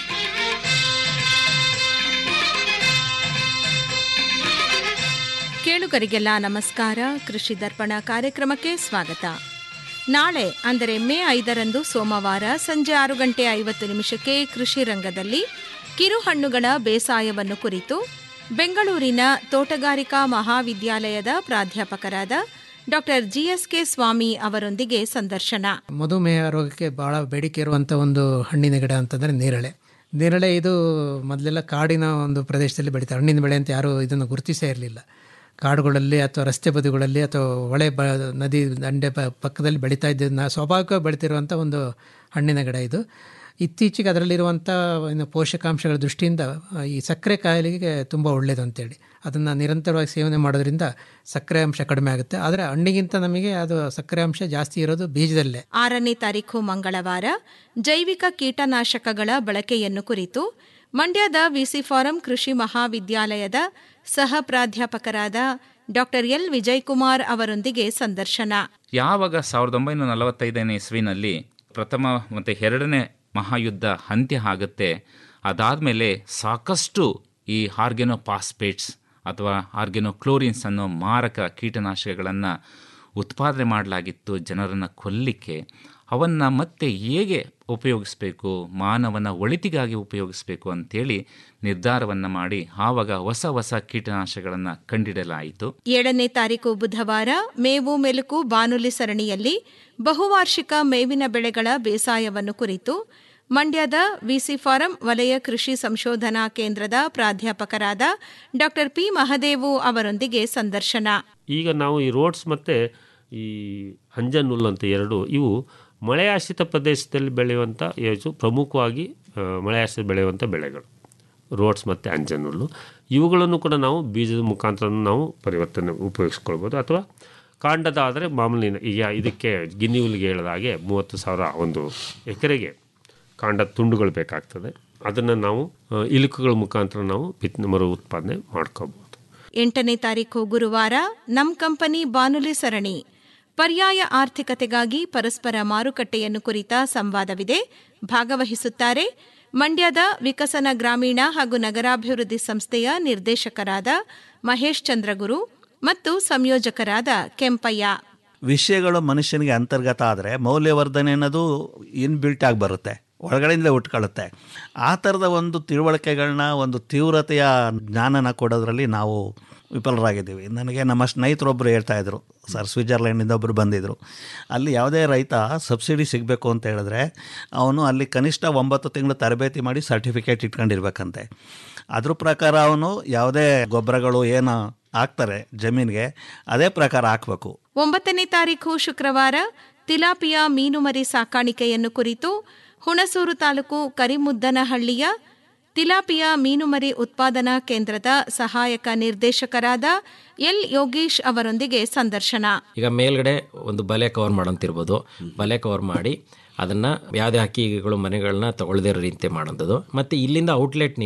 ಕೇಳುಗರಿಗೆಲ್ಲ ನಮಸ್ಕಾರ ಕೃಷಿ ದರ್ಪಣ ಕಾರ್ಯಕ್ರಮಕ್ಕೆ ಸ್ವಾಗತ ನಾಳೆ ಅಂದರೆ ಮೇ ಐದರಂದು ಸೋಮವಾರ ಸಂಜೆ ಆರು ಗಂಟೆ ಐವತ್ತು ನಿಮಿಷಕ್ಕೆ ಕೃಷಿ ರಂಗದಲ್ಲಿ ಕಿರುಹಣ್ಣುಗಳ ಬೇಸಾಯವನ್ನು ಕುರಿತು ಬೆಂಗಳೂರಿನ ತೋಟಗಾರಿಕಾ ಮಹಾವಿದ್ಯಾಲಯದ ಪ್ರಾಧ್ಯಾಪಕರಾದ ಡಾಕ್ಟರ್ ಜಿಎಸ್ಕೆ ಸ್ವಾಮಿ ಅವರೊಂದಿಗೆ ಸಂದರ್ಶನ ಮಧುಮೇಹ ರೋಗಕ್ಕೆ ಭಾಳ ಬೇಡಿಕೆ ಇರುವಂಥ ಒಂದು ಹಣ್ಣಿನ ಗಿಡ ಅಂತಂದರೆ ನೇರಳೆ ನೇರಳೆ ಇದು ಮೊದಲೆಲ್ಲ ಕಾಡಿನ ಒಂದು ಪ್ರದೇಶದಲ್ಲಿ ಬೆಳೀತಾರೆ ಹಣ್ಣಿನ ಬೆಳೆ ಅಂತ ಯಾರೂ ಇದನ್ನು ಗುರುತಿಸೇ ಇರಲಿಲ್ಲ ಕಾಡುಗಳಲ್ಲಿ ಅಥವಾ ರಸ್ತೆ ಬದಿಗಳಲ್ಲಿ ಅಥವಾ ಹೊಳೆ ಬ ನದಿ ದಂಡೆ ಪ ಪಕ್ಕದಲ್ಲಿ ಬೆಳೀತಾ ಇದ್ದನ್ನ ಸ್ವಾಭಾವಿಕವಾಗಿ ಬೆಳೀತಿರುವಂಥ ಒಂದು ಹಣ್ಣಿನ ಗಿಡ ಇದು ಇತ್ತೀಚೆಗೆ ಅದರಲ್ಲಿರುವಂಥ ಏನು ಪೋಷಕಾಂಶಗಳ ದೃಷ್ಟಿಯಿಂದ ಈ ಸಕ್ಕರೆ ಕಾಯಿಲೆಗೆ ತುಂಬ ಒಳ್ಳೆಯದು ಅಂತೇಳಿ ಅದನ್ನು ನಿರಂತರವಾಗಿ ಸೇವನೆ ಮಾಡೋದ್ರಿಂದ ಸಕ್ಕರೆ ಅಂಶ ಕಡಿಮೆ ಆಗುತ್ತೆ ಆದರೆ ಹಣ್ಣಿಗಿಂತ ನಮಗೆ ಅದು ಸಕ್ಕರೆ ಅಂಶ ಜಾಸ್ತಿ ಇರೋದು ಬೀಜದಲ್ಲೇ ಆರನೇ ತಾರೀಖು ಮಂಗಳವಾರ ಜೈವಿಕ ಕೀಟನಾಶಕಗಳ ಬಳಕೆಯನ್ನು ಕುರಿತು ಮಂಡ್ಯದ ವಿಸಿ ಫಾರಂ ಕೃಷಿ ಮಹಾವಿದ್ಯಾಲಯದ ಸಹ ಪ್ರಾಧ್ಯಾಪಕರಾದ ಡಾಕ್ಟರ್ ಎಲ್ ವಿಜಯಕುಮಾರ್ ಅವರೊಂದಿಗೆ ಸಂದರ್ಶನ ಯಾವಾಗ ಸಾವಿರದ ಒಂಬೈನೂರ ನಲವತ್ತೈದನೇ ಇಸ್ವಿನಲ್ಲಿ ಪ್ರಥಮ ಮತ್ತು ಎರಡನೇ ಮಹಾಯುದ್ಧ ಅಂತ್ಯ ಆಗುತ್ತೆ ಅದಾದಮೇಲೆ ಸಾಕಷ್ಟು ಈ ಆರ್ಗೆನೋಪಾಸ್ಪೇಟ್ಸ್ ಅಥವಾ ಆರ್ಗೆನೋಕ್ಲೋರಿನ್ಸ್ ಅನ್ನೋ ಮಾರಕ ಕೀಟನಾಶಕಗಳನ್ನು ಉತ್ಪಾದನೆ ಮಾಡಲಾಗಿತ್ತು ಜನರನ್ನು ಕೊಲ್ಲಿಕ್ಕೆ ಅವನ್ನು ಮತ್ತೆ ಹೇಗೆ ಉಪಯೋಗಿಸಬೇಕು ಮಾನವನ ಒಳಿತಿಗಾಗಿ ಉಪಯೋಗಿಸಬೇಕು ಅಂತೇಳಿ ನಿರ್ಧಾರವನ್ನು ಮಾಡಿ ಆವಾಗ ಹೊಸ ಹೊಸ ಕೀಟನಾಶಕಗಳನ್ನು ಕಂಡಿಡಲಾಯಿತು ಏಳನೇ ತಾರೀಕು ಬುಧವಾರ ಮೇವು ಮೆಲುಕು ಬಾನುಲಿ ಸರಣಿಯಲ್ಲಿ ಬಹುವಾರ್ಷಿಕ ಮೇವಿನ ಬೆಳೆಗಳ ಬೇಸಾಯವನ್ನು ಕುರಿತು ಮಂಡ್ಯದ ವಿಸಿ ಫಾರಂ ವಲಯ ಕೃಷಿ ಸಂಶೋಧನಾ ಕೇಂದ್ರದ ಪ್ರಾಧ್ಯಾಪಕರಾದ ಡಾಕ್ಟರ್ ಪಿ ಮಹದೇವು ಅವರೊಂದಿಗೆ ಸಂದರ್ಶನ ಈಗ ನಾವು ಈ ರೋಡ್ಸ್ ಮತ್ತು ಈ ಅಂಜನ್ ಹುಲ್ಲು ಅಂತ ಎರಡು ಇವು ಮಳೆ ಆಶ್ರಿತ ಪ್ರದೇಶದಲ್ಲಿ ಬೆಳೆಯುವಂಥ ಹೆಚ್ಚು ಪ್ರಮುಖವಾಗಿ ಆ, ಮಳೆ ಆಶ್ರಿತ ಬೆಳೆಯುವಂಥ ಬೆಳೆಗಳು ರೋಡ್ಸ್ ಮತ್ತು ಅಂಜನ್ ಹುಲ್ಲು ಇವುಗಳನ್ನು ಕೂಡ ನಾವು ಬೀಜದ ಮುಖಾಂತರ ನಾವು ಪರಿವರ್ತನೆ ಉಪಯೋಗಿಸ್ಕೊಳ್ಬೋದು ಅಥವಾ ಕಾಂಡದ ಆದರೆ ಮಾಮೂಲಿ ಈಗ ಇದಕ್ಕೆ ಗಿನ್ನಿ ಹುಲ್ಲಿಗೆ ಹೇಳಿದ ಹಾಗೆ ಮೂವತ್ತು ಸಾವಿರ ಒಂದು ಎಕರೆಗೆ ಕಾಂಡದ ತುಂಡುಗಳು ಬೇಕಾಗ್ತದೆ ಅದನ್ನು ನಾವು ಆ, ಇಲುಕುಗಳ ಮುಖಾಂತರ ನಾವು ಬಿತ್ತನೆ ಮರು ಉತ್ಪಾದನೆ ಮಾಡ್ಕೋಬೋದು ಎಂಟನೇ ತಾರೀಕು ಗುರುವಾರ ನಮ್ ಕಂಪನಿ ಬಾನುಲಿ ಸರಣಿ ಪರ್ಯಾಯ ಆರ್ಥಿಕತೆಗಾಗಿ ಪರಸ್ಪರ ಮಾರುಕಟ್ಟೆಯನ್ನು ಕುರಿತ ಸಂವಾದವಿದೆ ಭಾಗವಹಿಸುತ್ತಾರೆ ಮಂಡ್ಯದ ವಿಕಸನ ಗ್ರಾಮೀಣ ಹಾಗೂ ನಗರಾಭಿವೃದ್ಧಿ ಸಂಸ್ಥೆಯ ನಿರ್ದೇಶಕರಾದ ಮಹೇಶ್ ಚಂದ್ರಗುರು ಮತ್ತು ಸಂಯೋಜಕರಾದ ಕೆಂಪಯ್ಯ ವಿಷಯಗಳು ಮನುಷ್ಯನಿಗೆ ಅಂತರ್ಗತ ಆದರೆ ಮೌಲ್ಯವರ್ಧನೆ ಅನ್ನೋದು ಇನ್ಬಿಲ್ಟ್ ಆಗಿ ಬರುತ್ತೆ ಒಳಗಡೆಯಿಂದಲೇ ಉಟ್ಕೊಳ್ಳುತ್ತೆ ಆ ಥರದ ಒಂದು ತಿಳುವಳಿಕೆಗಳನ್ನ ಒಂದು ತೀವ್ರತೆಯ ಜ್ಞಾನನ ಕೊಡೋದ್ರಲ್ಲಿ ನಾವು ವಿಫಲರಾಗಿದ್ದೀವಿ ನನಗೆ ನಮ್ಮ ಸ್ನೇಹಿತರೊಬ್ಬರು ಹೇಳ್ತಾ ಇದ್ರು ಸರ್ ಸ್ವಿಟ್ಜರ್ಲೆಂಡಿಂದ ಒಬ್ಬರು ಬಂದಿದ್ದರು ಅಲ್ಲಿ ಯಾವುದೇ ರೈತ ಸಬ್ಸಿಡಿ ಸಿಗಬೇಕು ಅಂತ ಹೇಳಿದ್ರೆ ಅವನು ಅಲ್ಲಿ ಕನಿಷ್ಠ ಒಂಬತ್ತು ತಿಂಗಳು ತರಬೇತಿ ಮಾಡಿ ಸರ್ಟಿಫಿಕೇಟ್ ಇಟ್ಕೊಂಡಿರ್ಬೇಕಂತೆ ಅದ್ರ ಪ್ರಕಾರ ಅವನು ಯಾವುದೇ ಗೊಬ್ಬರಗಳು ಏನು ಹಾಕ್ತಾರೆ ಜಮೀನಿಗೆ ಅದೇ ಪ್ರಕಾರ ಹಾಕಬೇಕು ಒಂಬತ್ತನೇ ತಾರೀಕು ಶುಕ್ರವಾರ ತಿಲಾಪಿಯ ಮೀನುಮರಿ ಸಾಕಾಣಿಕೆಯನ್ನು ಕುರಿತು ಹುಣಸೂರು ತಾಲೂಕು ಕರಿಮುದ್ದನಹಳ್ಳಿಯ ತಿಲಾಪಿಯ ಮೀನುಮರಿ ಉತ್ಪಾದನಾ ಕೇಂದ್ರದ ಸಹಾಯಕ ನಿರ್ದೇಶಕರಾದ ಎಲ್ ಯೋಗೀಶ್ ಅವರೊಂದಿಗೆ ಸಂದರ್ಶನ ಈಗ ಮೇಲ್ಗಡೆ ಒಂದು ಬಲೆ ಕವರ್ ಮಾಡೋಂತಿರ್ಬೋದು ಬಲೆ ಕವರ್ ಮಾಡಿ ಅದನ್ನು ಯಾವುದೇ ಹಕ್ಕಿಗಳು ಮನೆಗಳನ್ನ ತಗೊಳ್ದೇ ಇರೋ ರೀತಿ ಮಾಡೋಂಥದ್ದು ಮತ್ತು ಇಲ್ಲಿಂದ ಔಟ್ಲೆಟ್ ನೀರು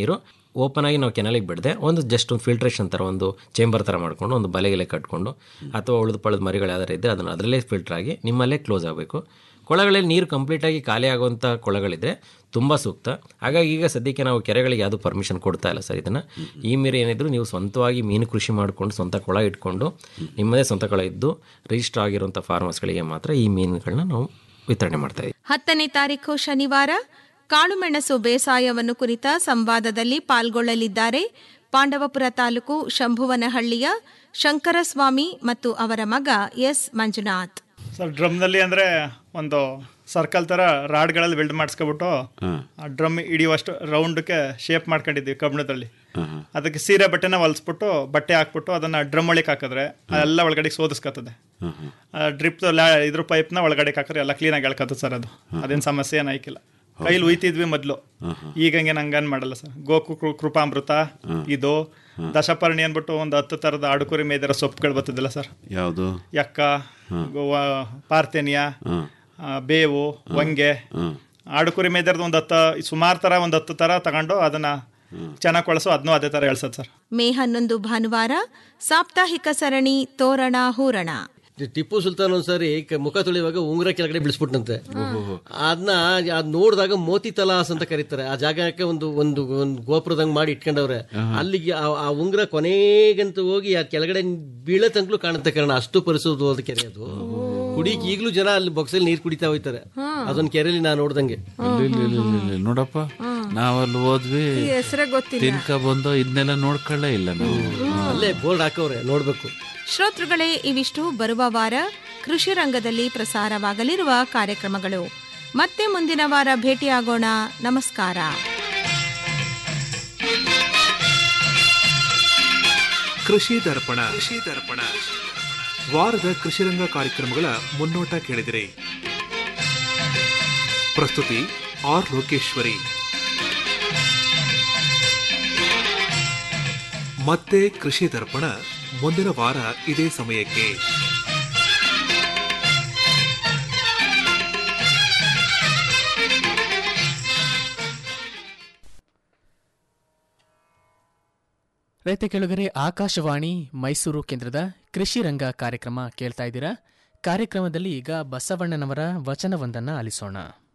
ಓಪನ್ ಆಗಿ ನಾವು ಕೆನಲಿಗೆ ಬಿಡದೆ ಒಂದು ಜಸ್ಟ್ ಒಂದು ಫಿಲ್ಟ್ರೇಷನ್ ಥರ ಒಂದು ಚೇಂಬರ್ ಥರ ಮಾಡ್ಕೊಂಡು ಒಂದು ಬಲೆಗೆಲೆ ಕಟ್ಕೊಂಡು ಅಥವಾ ಉಳಿದು ಪಳದ ಮರಿಗಳು ಯಾವ್ದಾರು ಇದ್ದರೆ ಅದನ್ನು ಅದರಲ್ಲೇ ಫಿಲ್ಟರ್ ಆಗಿ ನಿಮ್ಮಲ್ಲೇ ಕ್ಲೋಸ್ ಆಗಬೇಕು ಕೊಳಗಳಲ್ಲಿ ನೀರು ಕಂಪ್ಲೀಟಾಗಿ ಖಾಲಿ ಆಗುವಂಥ ಕೊಳಗಳಿದ್ರೆ ತುಂಬ ಸೂಕ್ತ ಹಾಗಾಗಿ ಈಗ ಸದ್ಯಕ್ಕೆ ನಾವು ಕೆರೆಗಳಿಗೆ ಯಾವುದು ಪರ್ಮಿಷನ್ ಕೊಡ್ತಾ ಇಲ್ಲ ಸರ್ ಇದನ್ನು ಈ ಮೀರಿ ಏನಿದ್ರು ನೀವು ಸ್ವಂತವಾಗಿ ಮೀನು ಕೃಷಿ ಮಾಡಿಕೊಂಡು ಸ್ವಂತ ಕೊಳ ಇಟ್ಕೊಂಡು ನಿಮ್ಮದೇ ಸ್ವಂತ ಕೊಳ ಇದ್ದು ರಿಜಿಸ್ಟರ್ ಆಗಿರುವಂಥ ಫಾರ್ಮರ್ಸ್ಗಳಿಗೆ ಮಾತ್ರ ಈ ಮೀನುಗಳನ್ನ ನಾವು ವಿತರಣೆ ಮಾಡ್ತಾ ಇದ್ದೀವಿ ಹತ್ತನೇ ತಾರೀಖು ಶನಿವಾರ ಕಾಳುಮೆಣಸು ಬೇಸಾಯವನ್ನು ಕುರಿತ ಸಂವಾದದಲ್ಲಿ ಪಾಲ್ಗೊಳ್ಳಲಿದ್ದಾರೆ ಪಾಂಡವಪುರ ತಾಲೂಕು ಶಂಭುವನಹಳ್ಳಿಯ ಶಂಕರಸ್ವಾಮಿ ಮತ್ತು ಅವರ ಮಗ ಎಸ್ ಮಂಜುನಾಥ್ ಸರ್ ಡ್ರಮ್ನಲ್ಲಿ ಅಂದರೆ ಒಂದು ಸರ್ಕಲ್ ಥರ ರಾಡ್ಗಳಲ್ಲಿ ವೆಲ್ಡ್ ಮಾಡಿಸ್ಕೊಬಿಟ್ಟು ಆ ಡ್ರಮ್ ಹಿಡಿಯುವಷ್ಟು ರೌಂಡಕ್ಕೆ ಶೇಪ್ ಮಾಡ್ಕೊಂಡಿದ್ವಿ ಕಬ್ಬಿಣದಲ್ಲಿ ಅದಕ್ಕೆ ಸೀರೆ ಬಟ್ಟೆನ ಹೊಲಿಸ್ಬಿಟ್ಟು ಬಟ್ಟೆ ಹಾಕ್ಬಿಟ್ಟು ಅದನ್ನ ಡ್ರಮ್ ಒಳಗೆ ಹಾಕಿದ್ರೆ ಎಲ್ಲ ಒಳಗಡೆ ಸೋದಿಸ್ಕೊತದೆ ಡ್ರಿಪ್ ಇದ್ರ ಪೈಪ್ನ ಒಳಗಡೆ ಹಾಕಿದ್ರೆ ಎಲ್ಲ ಕ್ಲೀನಾಗಿ ಎಳ್ಕೊತದೆ ಸರ್ ಅದು ಅದೇನು ಸಮಸ್ಯೆ ಏನು ಆಯ್ಕಿಲ್ಲ ಕೈಲಿ ಉಯ್ತಿದ್ವಿ ಮೊದಲು ಈಗ ಹಂಗೆ ನಂಗನ್ ಮಾಡಲ್ಲ ಸರ್ ಗೋಕು ಕೃ- ಕೃಪಾಮೃತ ಇದು ದಶಪರ್ಣಿ ಅಂದ್ಬಿಟ್ಟು ಒಂದು ಹತ್ತು ಥರದ ಅಡುಕುರಿ ಮೇದಿರೋ ಸೊಪ್ಪುಗಳು ಬರ್ತದಿಲ್ಲ ಸರ್ ಯಾವುದು ಯಕ್ಕ ಗೋವಾ ಪಾರ್ಥೇನಿಯಾ ಆ, ಬೇವು ವಂಗೆ ಆಡುಕುರಿ ಮೇದರ್ದು ಒಂದು ಹತ್ತು ಸುಮಾರು ಥರ ಒಂದು ಹತ್ತು ಥರ ತಗೊಂಡು ಅದನ್ನ ಚೆನ್ನಾಗಿ ಕೊಳಸು ಅದನ್ನೂ ಅದೇ ಥರ ಹೇಳ್ಸೋದು ಸರ್ ಮೇ ಹನ್ನೊಂದು ಭಾನುವಾರ ಸಾಪ್ತಾಹಿಕ ಸರಣಿ ತೋರಣ ಹೂರಣ ಟಿಪ್ಪು ಸುಲ್ತಾನ್ ಒಂದ್ಸರಿ ಕ- ಮುಖ ತೊಳೆಯುವಾಗ ಉಂಗುರ ಕೆಳಗಡೆ ಬಿಡಿಸ್ಬಿಟ್ಟಂತೆ ಅದನ್ನ ಅದ್ ನೋಡಿದಾಗ ಮೋತಿ ತಲಾಸ್ ಅಂತ ಕರೀತಾರೆ ಆ ಜಾಗಕ್ಕೆ ಒಂದು ಒಂದು ಒಂದು ಗೋಪುರದಂಗ್ ಮಾಡಿ ಇಟ್ಕೊಂಡವ್ರೆ ಅಲ್ಲಿಗೆ ಆ- ಆ ಉಂಗುರ ಕೊನೆಗಂತ ಹೋಗಿ ಆ ಕೆಳಗಡೆ ಬೀಳ ತನಕಲು ಕಾಣುತ್ತೆ ಕಾರಣ ಅಷ್ಟು ಪರಿಸರದ ಕೆರೆ ಅದು ಕುಡಿಯಕ್ಕೆ ಈಗಲೂ ಜನ ಅಲ್ಲಿ ಬೊಕ್ಸಲ್ಲಿ ನೀರು ಕುಡಿತಾ ಹೋಯ್ತಾರೆ ಅದೊಂದು ಕೆರೆಯಲ್ಲಿ ನಾನು ನೋಡ್ದಂಗೆ ಇಲ್ಲಿ ಇಲ್ಲಿ ಇಲ್ಲಿ ಇಲ್ಲಿ ಇಲ್ಲಿ ನೋಡಪ್ಪ ನಾವಲ್ಲಿ ಹೋದ್ವಿ ಹೆಸರೇ ಗೊತ್ತಿಲ್ಲ ತಿನ್ಕ ಬಂದು ಇದನ್ನೆಲ್ಲ ನೋಡ್ಕೊಳ್ಳೇ ಇಲ್ಲ ನಾವು ಅಲ್ಲೇ ಬೋರ್ಡ್ ಹಾಕವ್ರೆ ನೋಡ್ಬೇಕು ಶ್ರೋತೃಗಳೇ ಇವಿಷ್ಟು ಬರುವ ವಾರ ಕೃಷಿ ರಂಗದಲ್ಲಿ ಪ್ರಸಾರವಾಗಲಿರುವ ಕಾರ್ಯಕ್ರಮಗಳು ಮತ್ತೆ ಮುಂದಿನ ವಾರ ಭೇಟಿಯಾಗೋಣ ನಮಸ್ಕಾರ ಕೃಷಿ ದರ್ಪಣ ಕೃಷಿ ದರ್ಪಣ ವಾರದ ಕೃಷಿರಂಗ ಕಾರ್ಯಕ್ರಮಗಳ ಮುನ್ನೋಟ ಕೇಳಿದಿರಿ ಪ್ರಸ್ತುತಿ ಆರ್ ಲೋಕೇಶ್ವರಿ ಮತ್ತೆ ಕೃಷಿ ದರ್ಪಣ ಮುಂದಿನ ವಾರ ಇದೇ ಸಮಯಕ್ಕೆ ರೈತ ಕೆಳಗರೆ ಆಕಾಶವಾಣಿ ಮೈಸೂರು ಕೇಂದ್ರದ ಕೃಷಿ ರಂಗ ಕಾರ್ಯಕ್ರಮ ಕೇಳ್ತಾ ಇದ್ದೀರಾ ಕಾರ್ಯಕ್ರಮದಲ್ಲಿ ಈಗ ಬಸವಣ್ಣನವರ ವಚನವೊಂದನ್ನು ಆಲಿಸೋಣ